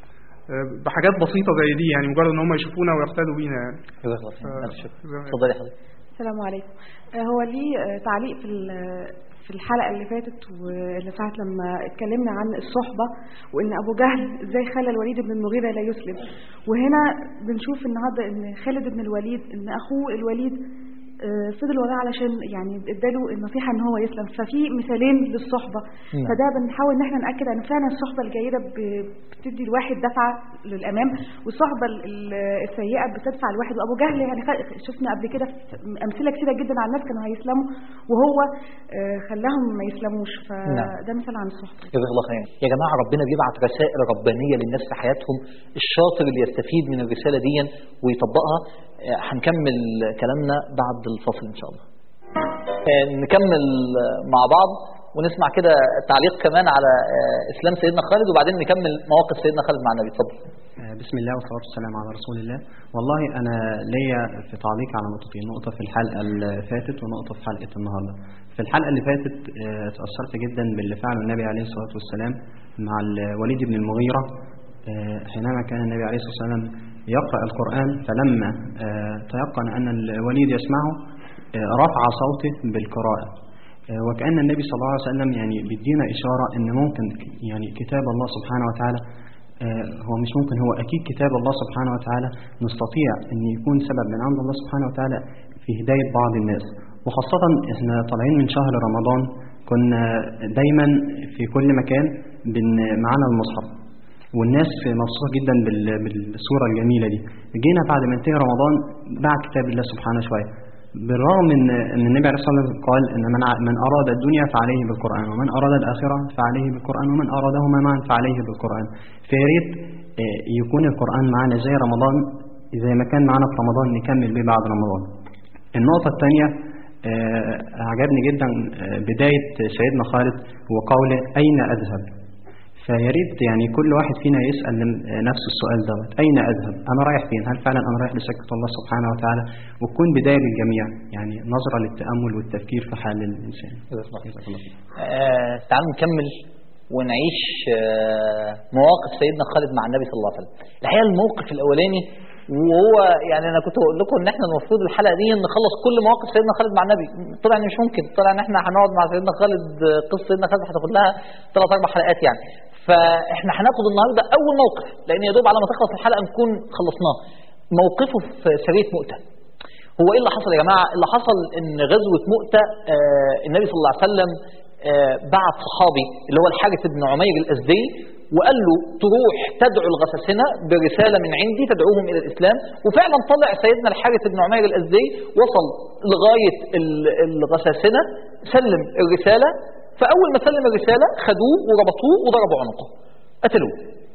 آه، بحاجات بسيطه زي دي يعني مجرد ان هم يشوفونا ويقتدوا بينا يعني
جزاك الله خير
آه،
ألف شكر
جزاك الله.
اتفضلي حضرتك
السلام عليكم آه، هو ليه آه، تعليق في ال- في الحلقة اللي فاتت واللي ساعة لما اتكلمنا عن الصحبة وإن أبو جهل إزاي خلى الوليد بن المغيرة لا يسلم وهنا بنشوف النهاردة إن خالد بن الوليد إن أخوه الوليد آه، فضل وراه علشان يعني اداله النصيحة إن هو يسلم ففي مثالين للصحبة
نعم.
فده بنحاول إن احنا نأكد أن فعلا الصحبة الجيدة ب- بتدي الواحد دفعة للأمام والصحبة ال- ال- السيئة بتدفع الواحد وأبو جهل يعني خ- شفنا قبل كده في أمثلة كتيرة جدا على الناس كانوا هيسلموا وهو آه، خلاهم ما يسلموش
نعم.
فده مثال عن الصحبة
جزاك الله خير يا جماعه ربنا بيبعت رسائل ربانيه للناس في حياتهم الشاطر اللي يستفيد من الرساله دي ويطبقها آه، هنكمل كلامنا بعد الفصل ان شاء الله آه، نكمل آه، مع بعض ونسمع كده تعليق كمان على آه، اسلام سيدنا خالد وبعدين نكمل مواقف سيدنا خالد مع النبي اتفضل
آه، بسم الله والصلاة والسلام على رسول الله والله أنا ليا في تعليق على نقطتين نقطة في الحلقة اللي فاتت ونقطة في حلقة النهاردة في الحلقة اللي فاتت آه، اتأثرت جدا باللي فعله النبي عليه الصلاة والسلام مع الوليد بن المغيرة آه، حينما كان النبي عليه الصلاة والسلام يقرأ القرآن فلما آه، تيقن أن الوليد يسمعه آه، رفع صوته بالقراءة آه، وكأن النبي صلى الله عليه وسلم يعني بيدينا إشارة أن ممكن يعني كتاب الله سبحانه وتعالى آه، هو مش ممكن هو أكيد كتاب الله سبحانه وتعالى نستطيع أن يكون سبب من عند الله سبحانه وتعالى في هداية بعض الناس وخاصة إحنا طالعين من شهر رمضان كنا دايما في كل مكان بن- معانا المصحف والناس مبسوطة جدا بال- بالصورة الجميلة دي جينا بعد ما انتهى رمضان باع كتاب الله سبحانه شوية بالرغم ان ان النبي عليه الصلاه والسلام قال ان من ع- من اراد الدنيا فعليه بالقران ومن اراد الاخره فعليه بالقران ومن ارادهما معا فعليه بالقران فيا ريت آه، يكون القران معانا زي رمضان زي ما كان معانا في رمضان نكمل بيه بعد رمضان النقطه الثانيه عجبني جدا آه، بدايه سيدنا خالد وقوله اين اذهب فيا ريت يعني كل واحد فينا يسأل نفسه السؤال دوت أين أذهب؟ أنا رايح فين؟ هل فعلا أنا رايح لسكة الله سبحانه وتعالى؟ وتكون بداية للجميع يعني نظرة للتأمل والتفكير في حال الإنسان.
جزاك الله خير.
جزاك الله خير.
آه، تعالوا نكمل ونعيش آه، مواقف سيدنا خالد مع النبي صلى الله عليه وسلم الحقيقه الموقف الاولاني وهو يعني انا كنت بقول لكم ان احنا المفروض الحلقه دي نخلص كل مواقف سيدنا خالد مع النبي طلع ان مش ممكن طلع ان احنا هنقعد مع سيدنا خالد آه، قصه سيدنا خالد هتاخد لها ثلاث اربع حلقات يعني فاحنا هناخد النهارده اول موقف لان يا دوب على ما تخلص الحلقه نكون خلصناه موقفه في سريه مؤته هو ايه اللي حصل يا جماعه اللي حصل ان غزوه مؤته آه النبي صلى الله عليه وسلم آه بعت صحابي اللي هو الحارث بن عمير الازدي وقال له تروح تدعو الغساسنه برساله من عندي تدعوهم الى الاسلام وفعلا طلع سيدنا الحارث بن عمير الازدي وصل لغايه ال- الغساسنه سلم الرساله فاول ما سلم الرساله خدوه وربطوه وضربوا عنقه قتلوه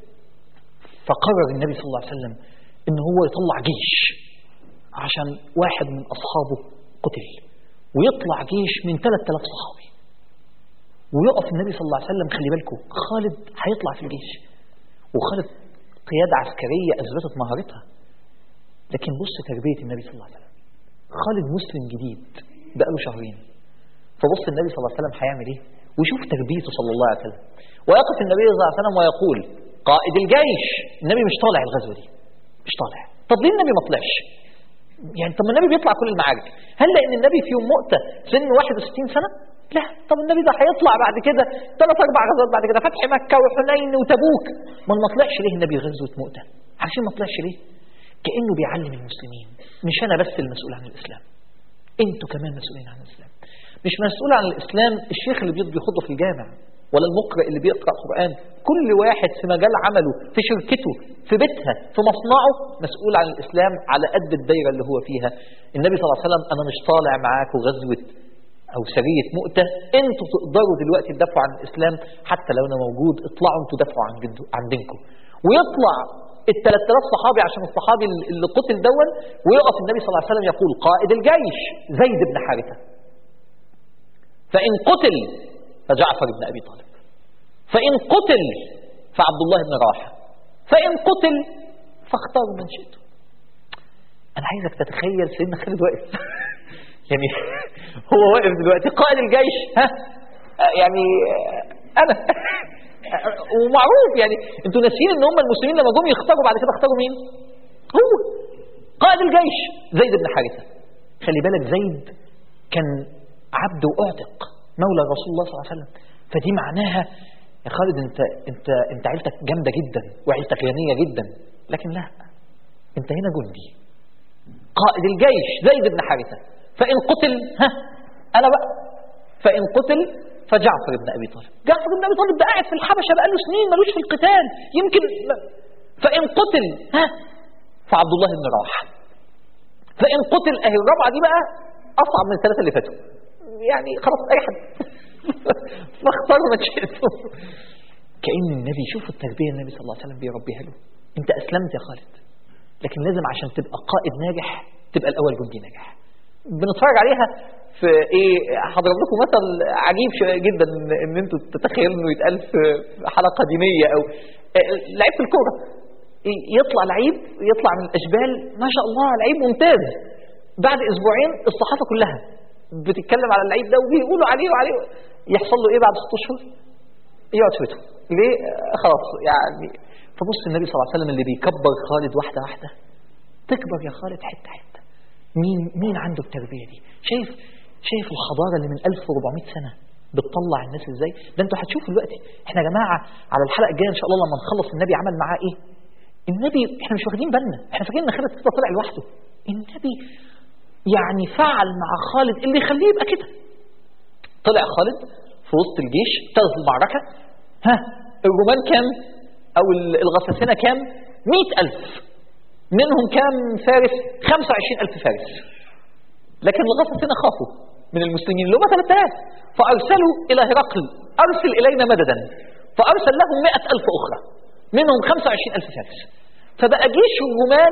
فقرر النبي صلى الله عليه وسلم ان هو يطلع جيش عشان واحد من أصحابه قتل ويطلع جيش من 3000 صحابي ويقف النبي صلى الله عليه وسلم خلي بالكم خالد هيطلع في الجيش وخالد قيادة عسكرية أثبتت مهارتها لكن بص تربية النبي صلى الله عليه وسلم خالد مسلم جديد بقاله شهرين فبص النبي صلى الله عليه وسلم هيعمل ايه وشوف تربيته صلى الله عليه وسلم ويقف النبي صلى الله عليه وسلم ويقول قائد الجيش النبي مش طالع الغزوة دي مش طالع طب ليه النبي ما طلعش يعني طب ما النبي بيطلع كل المعارك هل لان النبي في يوم مؤتة سن 61 سنة لا طب النبي ده هيطلع بعد كده ثلاث اربع غزوات بعد كده فتح مكة وحنين وتبوك ما ما طلعش ليه النبي غزوة مؤتة عارفين ما طلعش ليه كأنه بيعلم المسلمين مش انا بس المسؤول عن الاسلام انتوا كمان مسؤولين عن الاسلام مش مسؤول عن الاسلام الشيخ اللي بيض- بيخطب في الجامع ولا المقرئ اللي بيقرأ قرآن كل واحد في مجال عمله في شركته في بيتها في مصنعه مسؤول عن الإسلام على قد الدايرة اللي هو فيها النبي صلى الله عليه وسلم أنا مش طالع معاكم غزوة أو سرية مؤتة أنتوا تقدروا دلوقتي تدافعوا عن الإسلام حتى لو أنا موجود اطلعوا أنتوا دافعوا عن, جد- عن دينكم ويطلع ال 3000 صحابي عشان الصحابي اللي قتل دون ويقف النبي صلى الله عليه وسلم يقول قائد الجيش زيد بن حارثة فإن قتل فجعفر بن أبي طالب فإن قتل فعبد الله بن رواحة فإن قتل فاختاروا من شئتم أنا عايزك تتخيل سيدنا خالد واقف يعني هو واقف دلوقتي قائد الجيش ها يعني أنا ومعروف يعني انتوا ناسيين ان هم المسلمين لما جم يختاروا بعد كده اختاروا مين؟ هو قائد الجيش زيد بن حارثة خلي بالك زيد كان عبد واعتق مولى رسول الله صلى الله عليه وسلم فدي معناها يا خالد انت انت انت عيلتك جامده جدا وعيلتك غنيه جدا لكن لا انت هنا جندي قائد الجيش زيد بن حارثه فان قتل ها انا بقى فان قتل فجعفر بن ابي طالب جعفر بن ابي طالب ده قاعد في الحبشه بقاله سنين ملوش في القتال يمكن فان قتل ها فعبد الله بن رواحه فان قتل اهي الرابعه دي بقى اصعب من الثلاثه اللي فاتوا يعني خلاص اي حد فاختاروا ما شئتم كأن النبي شوف التربية النبي صلى الله عليه وسلم بيربيها له انت اسلمت يا خالد لكن لازم عشان تبقى قائد ناجح تبقى الاول جندي ناجح بنتفرج عليها في ايه هضرب لكم مثل عجيب شوية جدا ان, إن انتوا تتخيلوا انه يتقال في حلقه دينيه او لعيب في الكوره يطلع لعيب يطلع من الاشبال ما شاء الله لعيب ممتاز بعد اسبوعين الصحافه كلها بتتكلم على اللعيب ده وبيقولوا عليه وعليه يحصل له ايه بعد ست اشهر؟ يقعد في بيته ليه؟ خلاص يعني فبص النبي صلى الله عليه وسلم اللي بيكبر خالد واحده واحده تكبر يا خالد حته حته مين مين عنده التربيه دي؟ شايف شايف الحضاره اللي من 1400 سنه بتطلع الناس ازاي؟ ده انتوا هتشوفوا دلوقتي احنا يا جماعه على الحلقه الجايه ان شاء الله لما نخلص النبي عمل معاه ايه؟ النبي احنا مش واخدين بالنا احنا فاكرين ان خالد كده طلع لوحده النبي يعني فعل مع خالد اللي يخليه يبقى كده طلع خالد في وسط الجيش ابتدت المعركة ها الرومان كام او الغساسنة كام مئة ألف منهم كام فارس خمسة وعشرين ألف فارس لكن الغساسنة خافوا من المسلمين اللي هم 3000 فأرسلوا إلى هرقل أرسل إلينا مددا فأرسل لهم مئة ألف أخرى منهم خمسة وعشرين ألف فارس فبقى جيش الرومان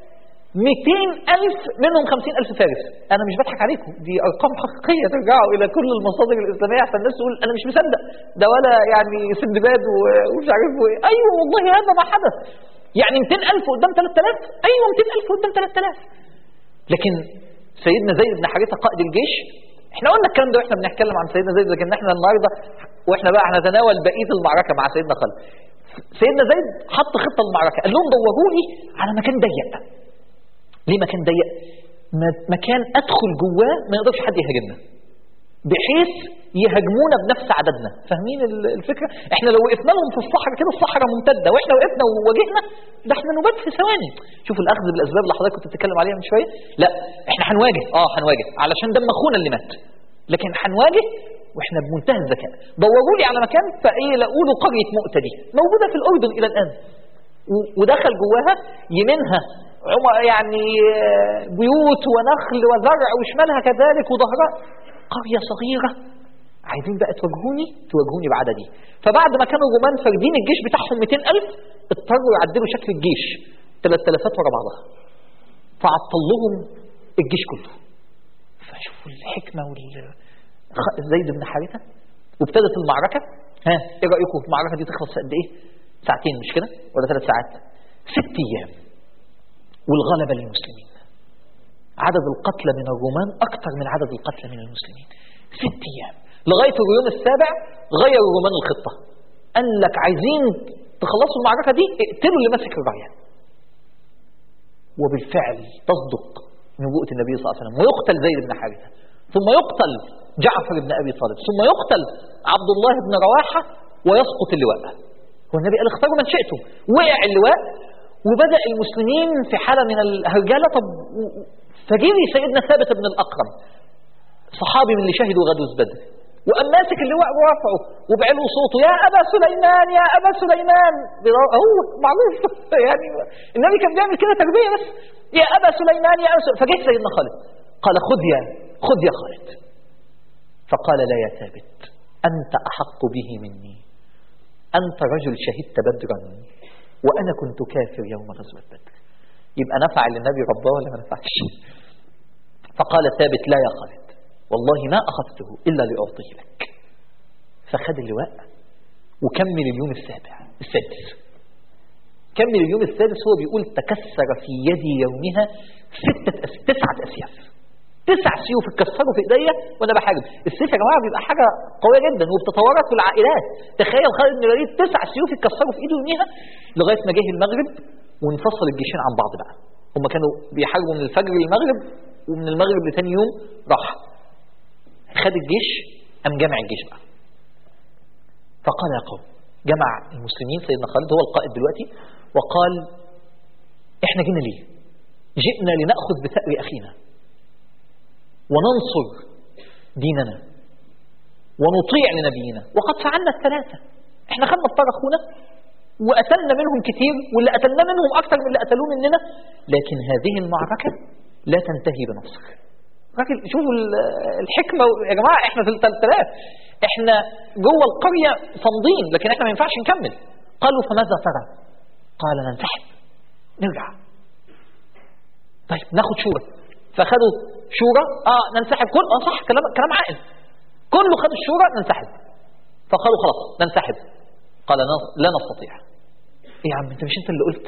200 ألف منهم 50 ألف فارس أنا مش بضحك عليكم دي أرقام حقيقية ترجعوا إلى كل المصادر الإسلامية عشان الناس تقول أنا مش مصدق ده ولا يعني سندباد ومش عارف إيه أيوه والله هذا ما حدث يعني 200 ألف قدام 3000 أيوه 200 ألف قدام 3000 لكن سيدنا زيد بن حارثة قائد الجيش احنا قلنا الكلام ده واحنا بنتكلم عن سيدنا زيد لكن احنا النهارده واحنا بقى هنتناول بقيه المعركه مع سيدنا خالد سيدنا زيد حط خطه للمعركه قال لهم دوروا لي على مكان ضيق ليه مكان ضيق مكان ادخل جواه ما يقدرش حد يهاجمنا بحيث يهاجمونا بنفس عددنا فاهمين الفكره احنا لو وقفنا لهم في الصحراء كده الصحراء ممتده واحنا وقفنا وواجهنا ده احنا نبات في ثواني شوف الاخذ بالاسباب اللي حضرتك كنت بتتكلم عليها من شويه لا احنا هنواجه اه هنواجه علشان دم اخونا اللي مات لكن هنواجه واحنا بمنتهى الذكاء دوروا لي على مكان فايه لقوا له قريه مؤتة دي موجوده في الاردن الى الان ودخل جواها يمينها يعني بيوت ونخل وزرع وشمالها كذلك وظهرها قرية صغيرة عايزين بقى تواجهوني تواجهوني بعددي فبعد ما كانوا الرومان فاردين الجيش بتاعهم 200 ألف اضطروا يعدلوا شكل الجيش ثلاث تلفات ورا بعضها فعطل لهم الجيش كله فشوفوا الحكمة وال زيد بن حارثة وابتدت المعركه ها ايه رايكم المعركه دي تخلص في قد ايه ساعتين مش كده ولا ثلاث ساعات ست ايام والغلبه للمسلمين عدد القتلى من الرومان اكثر من عدد القتلى من المسلمين ست ايام لغايه اليوم السابع غير الرومان الخطه قال لك عايزين تخلصوا المعركه دي اقتلوا اللي ماسك الرايه وبالفعل تصدق نبوءة النبي صلى الله عليه وسلم ويقتل زيد بن حارثة ثم يقتل جعفر بن أبي طالب ثم يقتل عبد الله بن رواحة ويسقط اللواء هو النبي قال اختاروا من شئتم وقع اللواء وبدأ المسلمين في حالة من الهرجلة طب فجري سيدنا ثابت بن الأقرم صحابي من اللي شهدوا غزوة بدر وقام ماسك اللواء ورافعه وبعلو صوته يا ابا سليمان يا ابا سليمان هو معروف يعني النبي كان بيعمل كده تربيه بس يا ابا سليمان يا ابا سليمان فجه سيدنا خالد قال خذ يا خذ يا خالد فقال لا يا ثابت انت احق به مني انت رجل شهدت بدرا وانا كنت كافر يوم غزوه بدر يبقى نفع اللي النبي رباه ولا ما نفعش فقال ثابت لا يا خالد والله ما أخذته إلا لأعطيه لك فخد اللواء وكمل اليوم السابع السادس كمل اليوم السادس هو بيقول تكسر في يدي يومها ستة أس... تسعة أسياف تسع سيوف اتكسروا في ايديا وانا بحارب السيف يا جماعه بيبقى حاجه قويه جدا وبتتوارث في العائلات تخيل خالد بن الوليد تسع سيوف اتكسروا في ايده يوميها لغايه ما جه المغرب وانفصل الجيشين عن بعض بقى هم كانوا بيحاربوا من الفجر للمغرب ومن المغرب لتاني يوم راح خد الجيش قام جمع الجيش بقى فقال يا قوم جمع المسلمين سيدنا خالد هو القائد دلوقتي وقال احنا جينا ليه جئنا لنأخذ بثأر أخينا وننصر ديننا ونطيع لنبينا وقد فعلنا الثلاثة احنا خدنا بطار أخونا وقتلنا منهم كتير واللي قتلنا منهم أكثر من اللي قتلوه مننا لكن هذه المعركة لا تنتهي بنصر راجل شوفوا الحكمة يا جماعة احنا في ال 3000 احنا جوه القرية صامدين لكن احنا ما ينفعش نكمل قالوا فماذا ترى قال ننسحب نرجع طيب ناخد شورى فخدوا شورى اه ننسحب كل اه صح كلام كلام عاقل كله خد الشورى ننسحب فقالوا خلاص ننسحب قال لا نستطيع ايه يا عم انت مش انت اللي قلت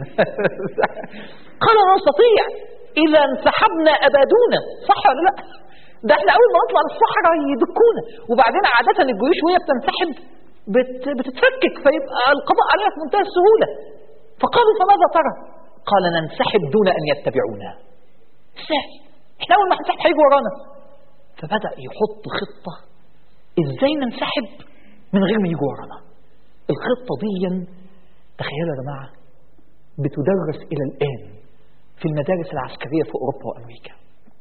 قال لا نستطيع إذا انسحبنا أبادونا صح ولا لا ده احنا أول ما نطلع للصحراء يدكونا وبعدين عادة الجيوش وهي بتنسحب بت بتتفكك فيبقى القضاء عليها في منتهى السهولة فقالوا فماذا ترى قال ننسحب دون أن يتبعونا ازاي احنا أول ما هنسحب هيجوا ورانا فبدأ يحط خطة ازاي ننسحب من غير ما يجوا ورانا الخطة دي تخيلوا يا جماعة بتدرس إلى الآن في المدارس العسكرية في أوروبا وأمريكا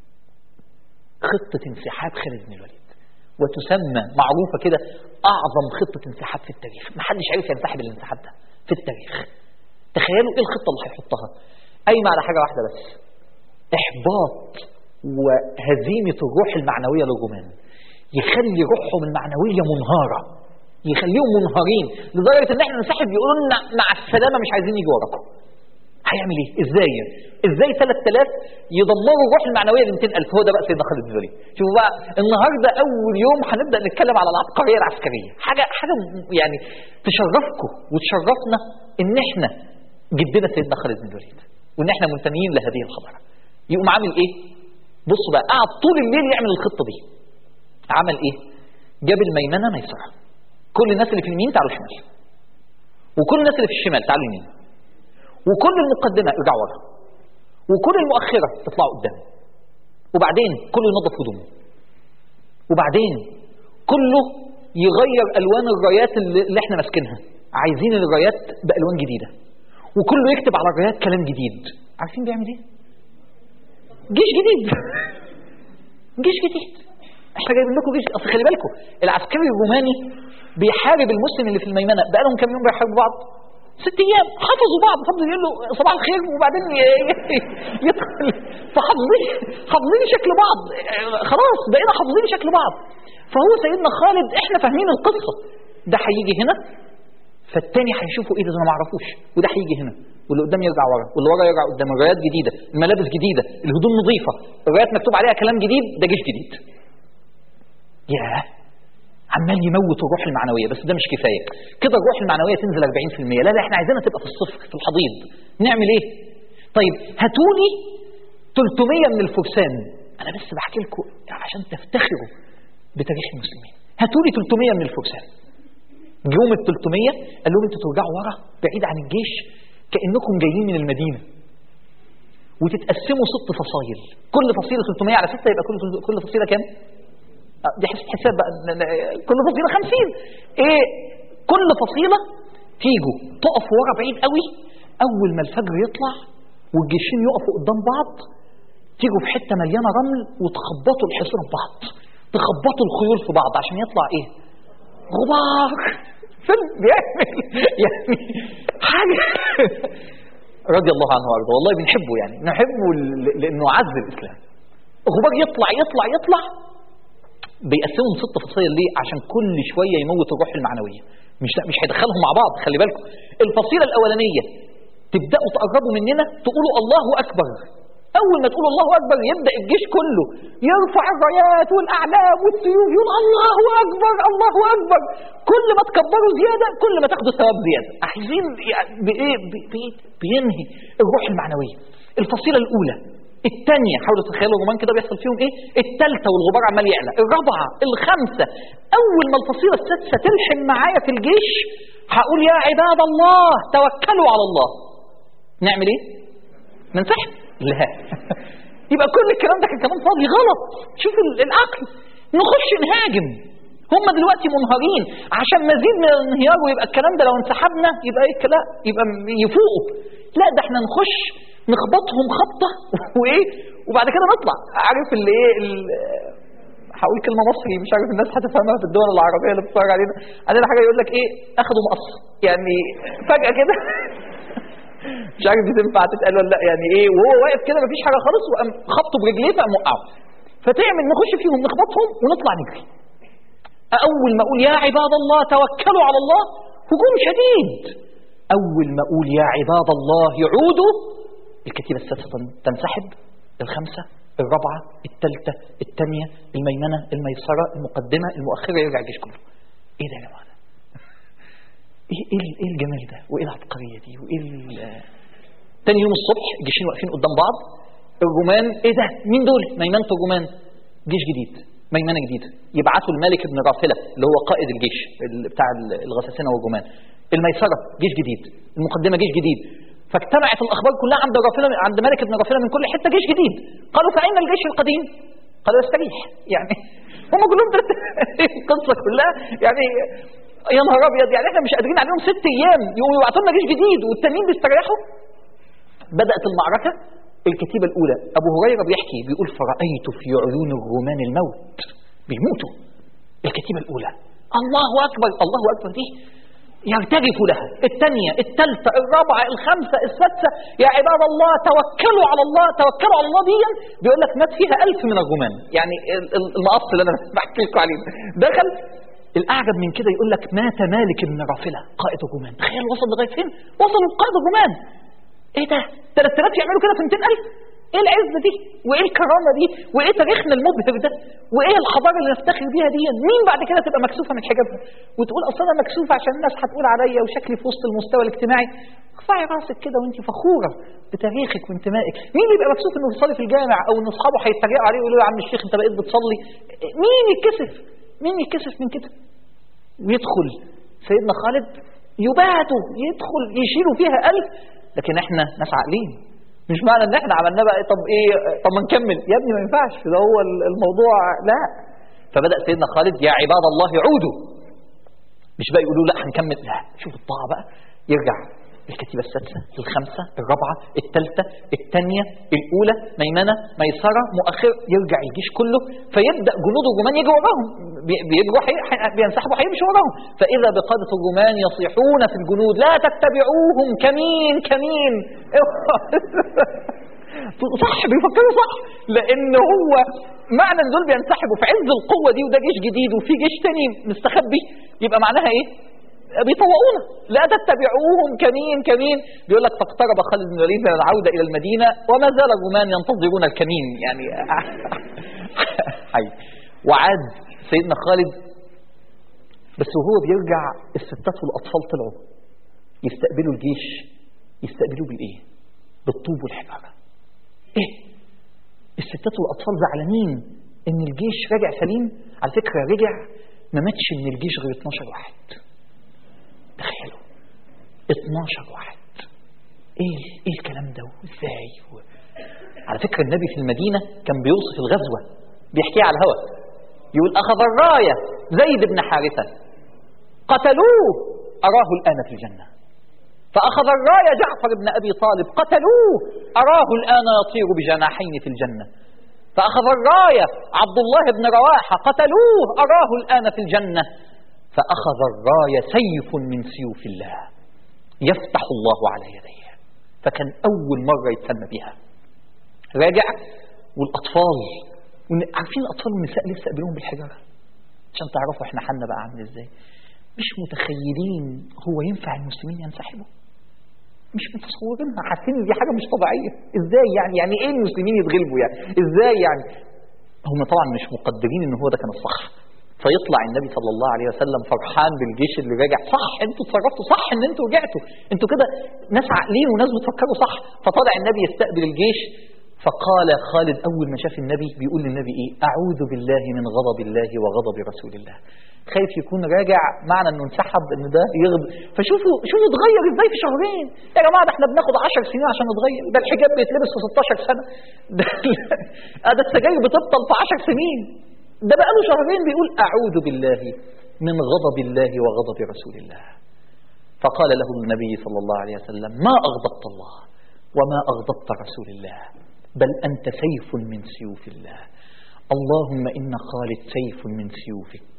خطة انسحاب خالد بن الوليد وتسمى معروفة كده أعظم خطة انسحاب في التاريخ ما حدش عارف ينسحب الانسحاب ده في التاريخ تخيلوا إيه الخطة اللي هيحطها قايمة على حاجة واحدة بس إحباط وهزيمة الروح المعنوية للرومان يخلي روحهم المعنوية منهارة يخليهم منهارين لدرجة ان احنا ننسحب يقولوا لنا مع السلامة مش عايزين يجوا وراكم هيعمل ايه ازاي ازاي 3000 يدمروا الروح المعنويه ل 200000 هو ده بقى سيدنا خالد بن الوليد شوفوا بقى النهارده اول يوم هنبدا نتكلم على العبقريه العسكريه حاجه حاجه يعني تشرفكم وتشرفنا ان احنا جدنا سيدنا خالد بن الوليد وان احنا منتميين لهذه الحضاره يقوم عامل ايه بصوا بقى قعد طول الليل يعمل الخطه دي عمل ايه جاب الميمنه ميسره كل الناس اللي في اليمين تعالوا شمال وكل الناس اللي في الشمال تعالوا يمين وكل المقدمة ارجع ورا وكل المؤخرة تطلع قدام وبعدين كله ينظف هدومه وبعدين كله يغير ألوان الرايات اللي احنا ماسكينها عايزين الرايات بألوان جديدة وكله يكتب على الرايات كلام جديد عارفين بيعمل ايه؟ جيش جديد جيش جديد احنا جايبين لكم جيش اصل خلي بالكم العسكري الروماني بيحارب المسلم اللي في الميمنه بقالهم كام يوم بيحاربوا بعض ست ايام حفظوا بعض فضل يقول له صباح الخير وبعدين يدخل فحافظين حافظين شكل بعض خلاص بقينا حافظين شكل بعض فهو سيدنا خالد احنا فاهمين القصه ده هيجي هنا فالتاني هيشوفوا ايه ده انا ما اعرفوش وده هيجي هنا واللي قدام يرجع ورا واللي ورا يرجع قدام الرايات جديده الملابس جديده الهدوم نظيفه الرايات مكتوب عليها كلام جديد ده جيش جديد ياه عمال يموت الروح المعنويه بس ده مش كفايه كده الروح المعنويه تنزل 40% لا لا احنا عايزينها تبقى في الصفر في الحضيض نعمل ايه طيب هاتولي 300 من الفرسان انا بس بحكي لكم عشان تفتخروا بتاريخ المسلمين هاتولي 300 من الفرسان جم ال 300 قال لهم انتوا ترجعوا ورا بعيد عن الجيش كانكم جايين من المدينه وتتقسموا ست فصائل كل فصيله 300 على 6 يبقى كل كل فصيله كام؟ آه، دي حساب حساب بقى ن- ن- كل فصيله 50 ايه كل فصيله تيجوا تقفوا ورا بعيد قوي اول ما الفجر يطلع والجيشين يقفوا قدام بعض تيجوا في حته مليانه رمل وتخبطوا الحصون في بعض تخبطوا الخيول في بعض عشان يطلع ايه غبار فيلم بيعمل يعني حاجه رضي الله عنه وارضاه والله بنحبه يعني نحبه ل- لانه عز الاسلام غبار يطلع يطلع يطلع بيقسمهم ست فصائل ليه عشان كل شويه يموت الروح المعنويه مش لا مش هيدخلهم مع بعض خلي بالكم الفصيله الاولانيه تبداوا تقربوا مننا تقولوا الله اكبر اول ما تقولوا الله اكبر يبدا الجيش كله يرفع الرايات والاعلام والسيوف يقول الله اكبر الله اكبر كل ما تكبروا زياده كل ما تاخدوا ثواب زياده عايزين يعني بايه بي- بي- بينهي الروح المعنويه الفصيله الاولى الثانية حاولوا تتخيلوا الرومان كده بيحصل فيهم ايه؟ الثالثة والغبار عمال يعلى، الرابعة، الخامسة، أول ما الفصيلة السادسة تلحم معايا في الجيش هقول يا عباد الله توكلوا على الله. نعمل ايه؟ ننسحب؟ لا يبقى كل الكلام ده كان كلام فاضي غلط، شوف ال- العقل نخش نهاجم هم دلوقتي منهارين عشان مزيد من الانهيار ويبقى الكلام ده لو انسحبنا يبقى ايه لا يبقى يفوقوا لا ده احنا نخش نخبطهم خبطه وايه وبعد كده نطلع عارف اللي ايه ال- هقول كلمه مصري مش عارف الناس هتفهمها في الدول العربيه اللي بتتفرج علينا عندنا حاجه يقول لك ايه اخدوا مقص يعني فجاه كده مش عارف دي تنفع تتقال ولا لا يعني ايه وهو واقف كده مفيش حاجه خالص وقام خبطه برجليه فقام وقعه فتعمل نخش فيهم نخبطهم ونطلع نجري أول ما أقول يا عباد الله توكلوا على الله هجوم شديد أول ما أقول يا عباد الله يعودوا الكتيبة السادسة تن- تنسحب الخمسة الرابعة الثالثة الثانية الميمنة الميسرة المقدمة المؤخرة يرجع الجيش كله إيه ده يا جماعة ده؟ إيه إيه ال- إيه الجمال ده؟ وإيه العبقرية دي؟ وإيه ال- تاني يوم الصبح الجيشين واقفين قدام بعض الرومان ايه ده مين دول ميمنة الرومان جيش جديد ميمنة جديدة يبعثوا الملك ابن رافلة اللي هو قائد الجيش ال- بتاع ال- الغساسنة والرومان الميسرة جيش جديد المقدمة جيش جديد فاجتمعت الأخبار كلها عند رافلة عند ملك ابن رافلة من كل حتة جيش جديد قالوا فأين الجيش القديم قالوا يستريح يعني هم كلهم تلت- القصة كلها يعني يا نهار ابيض يعني احنا مش قادرين عليهم ست ايام يقوموا يبعتوا لنا جيش جديد والتانيين بيستريحوا بدأت المعركة الكتيبة الأولى أبو هريرة بيحكي بيقول فرأيت في عيون الرومان الموت بيموتوا الكتيبة الأولى الله أكبر الله أكبر دي يرتجف لها الثانية الثالثة الرابعة الخامسة السادسة يا عباد الله توكلوا على الله توكلوا على الله دي بيقول لك مات فيها ألف من الرومان يعني ال- ال- المقص اللي أنا بحكي لكم عليه ده. دخل الأعجب من كده يقول لك مات مالك بن رافلة قائد الرومان تخيل وصل لغاية فين وصلوا قائد الرومان ايه ده 3000 يعملوا كده في 200000 ايه العزه دي وايه الكرامه دي وايه تاريخنا المبهر ده وايه الحضاره اللي نفتخر بيها دي مين بعد كده تبقى مكسوفه من حجابها وتقول اصل انا مكسوفه عشان الناس هتقول عليا وشكلي في وسط المستوى الاجتماعي ارفعي راسك كده وانت فخوره بتاريخك وانتمائك مين اللي يبقى مكسوف انه بيصلي في الجامع او ان اصحابه هيتريقوا عليه ويقولوا له يا عم الشيخ انت بقيت بتصلي مين يتكسف مين يتكسف من كده ويدخل سيدنا خالد يباتوا يدخل يشيلوا فيها ألف لكن احنا ناس عاقلين مش معنى ان احنا عملناه بقى طب ايه طب ما نكمل يا ابني ما ينفعش ده هو الموضوع لا فبدأ سيدنا خالد يا عباد الله عودوا مش بقى يقولوا لا هنكمل لا شوف الطاعة بقى يرجع الكتيبة السادسة الخامسة الرابعة الثالثة الثانية الأولى ميمنة ميسرة مؤخرة يرجع الجيش كله فيبدأ جنود الرومان يجوا وراهم بي- بيجروا حي... حي- بينسحبوا هيمشوا وراهم فإذا بقادة الرومان يصيحون في الجنود لا تتبعوهم كمين كمين صح بيفكروا صح لان هو معنى ان دول بينسحبوا في عز القوه دي وده جيش جديد وفي جيش تاني مستخبي يبقى معناها ايه؟ بيطوقونا لا تتبعوهم كمين كمين بيقول لك فاقترب خالد بن الوليد من العوده الى المدينه وما زال الرومان ينتظرون الكمين يعني حي وعاد سيدنا خالد بس وهو بيرجع الستات والأطفال طلعوا يستقبلوا الجيش يستقبلوه بالإيه؟ بالطوب والحجارة إيه؟ الستات والأطفال زعلانين إن الجيش راجع سليم على فكرة رجع ما ماتش من الجيش غير 12 واحد تخيلوا 12 واحد ايه ايه الكلام ده وازاي و... على فكره النبي في المدينه كان بيوصف الغزوه بيحكيها على الهوى يقول اخذ الرايه زيد بن حارثه قتلوه اراه الان في الجنه فاخذ الرايه جعفر بن ابي طالب قتلوه اراه الان يطير بجناحين في الجنه فاخذ الرايه عبد الله بن رواحه قتلوه اراه الان في الجنه فاخذ الرايه سيف من سيوف الله يفتح الله على يديه فكان أول مرة يتسمى بها راجع والأطفال ون- عارفين الأطفال والنساء لسه قابلوهم بالحجارة عشان تعرفوا احنا حالنا بقى عامل ازاي مش متخيلين هو ينفع المسلمين ينسحبوا مش متصورينها حاسين ان دي حاجه مش طبيعيه ازاي يعني يعني ايه المسلمين يتغلبوا يعني ازاي يعني هم طبعا مش مقدرين ان هو ده كان الصح فيطلع النبي صلى الله عليه وسلم فرحان بالجيش اللي راجع صح انتوا اتصرفتوا صح ان انتوا رجعتوا انتوا كده ناس عاقلين وناس بتفكروا صح فطلع النبي يستقبل الجيش فقال خالد اول ما شاف النبي بيقول للنبي ايه اعوذ بالله من غضب الله وغضب رسول الله خايف يكون راجع معنى انه انسحب ان ده يغضب فشوفوا شوفوا اتغير ازاي في شهرين يا جماعه ده احنا بناخد 10 سنين عشان نتغير ده الحجاب بيتلبس في 16 سنه ده ده السجاير بتبطل في 10 سنين ده بقاله شهرين بيقول أعوذ بالله من غضب الله وغضب رسول الله فقال له النبي صلى الله عليه وسلم ما أغضبت الله وما أغضبت رسول الله بل أنت سيف من سيوف الله اللهم إن خالد سيف من سيوفك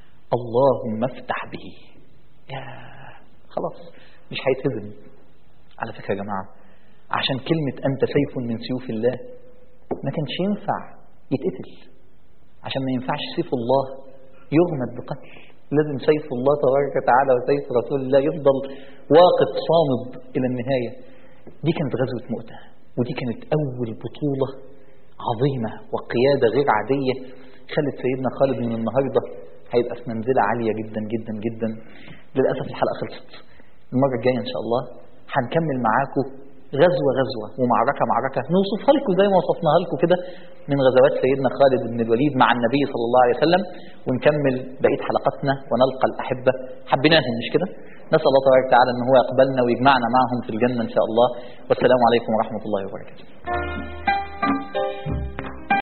اللهم افتح به يا خلاص مش هيتهزم على فكرة يا جماعة عشان كلمة أنت سيف من سيوف الله ما كانش ينفع يتقتل عشان ما ينفعش سيف الله يغمد بقتل لازم سيف الله تبارك وتعالى وسيف رسول الله يفضل واقف صامد إلى النهاية دي كانت غزوة مؤتة ودي كانت أول بطولة عظيمة وقيادة غير عادية خلت سيدنا خالد من النهاردة هيبقى في منزلة عالية جدا جدا جدا للأسف الحلقة خلصت المرة الجاية إن شاء الله هنكمل معاكم غزوة غزوة ومعركة معركة نوصفها لكم زي ما وصفناها لكم كده من غزوات سيدنا خالد بن الوليد مع النبي صلى الله عليه وسلم ونكمل بقية حلقاتنا ونلقى الأحبة حبيناهم مش كده نسأل الله تبارك وتعالى أن هو يقبلنا ويجمعنا معهم في الجنة إن شاء الله والسلام عليكم ورحمة الله وبركاته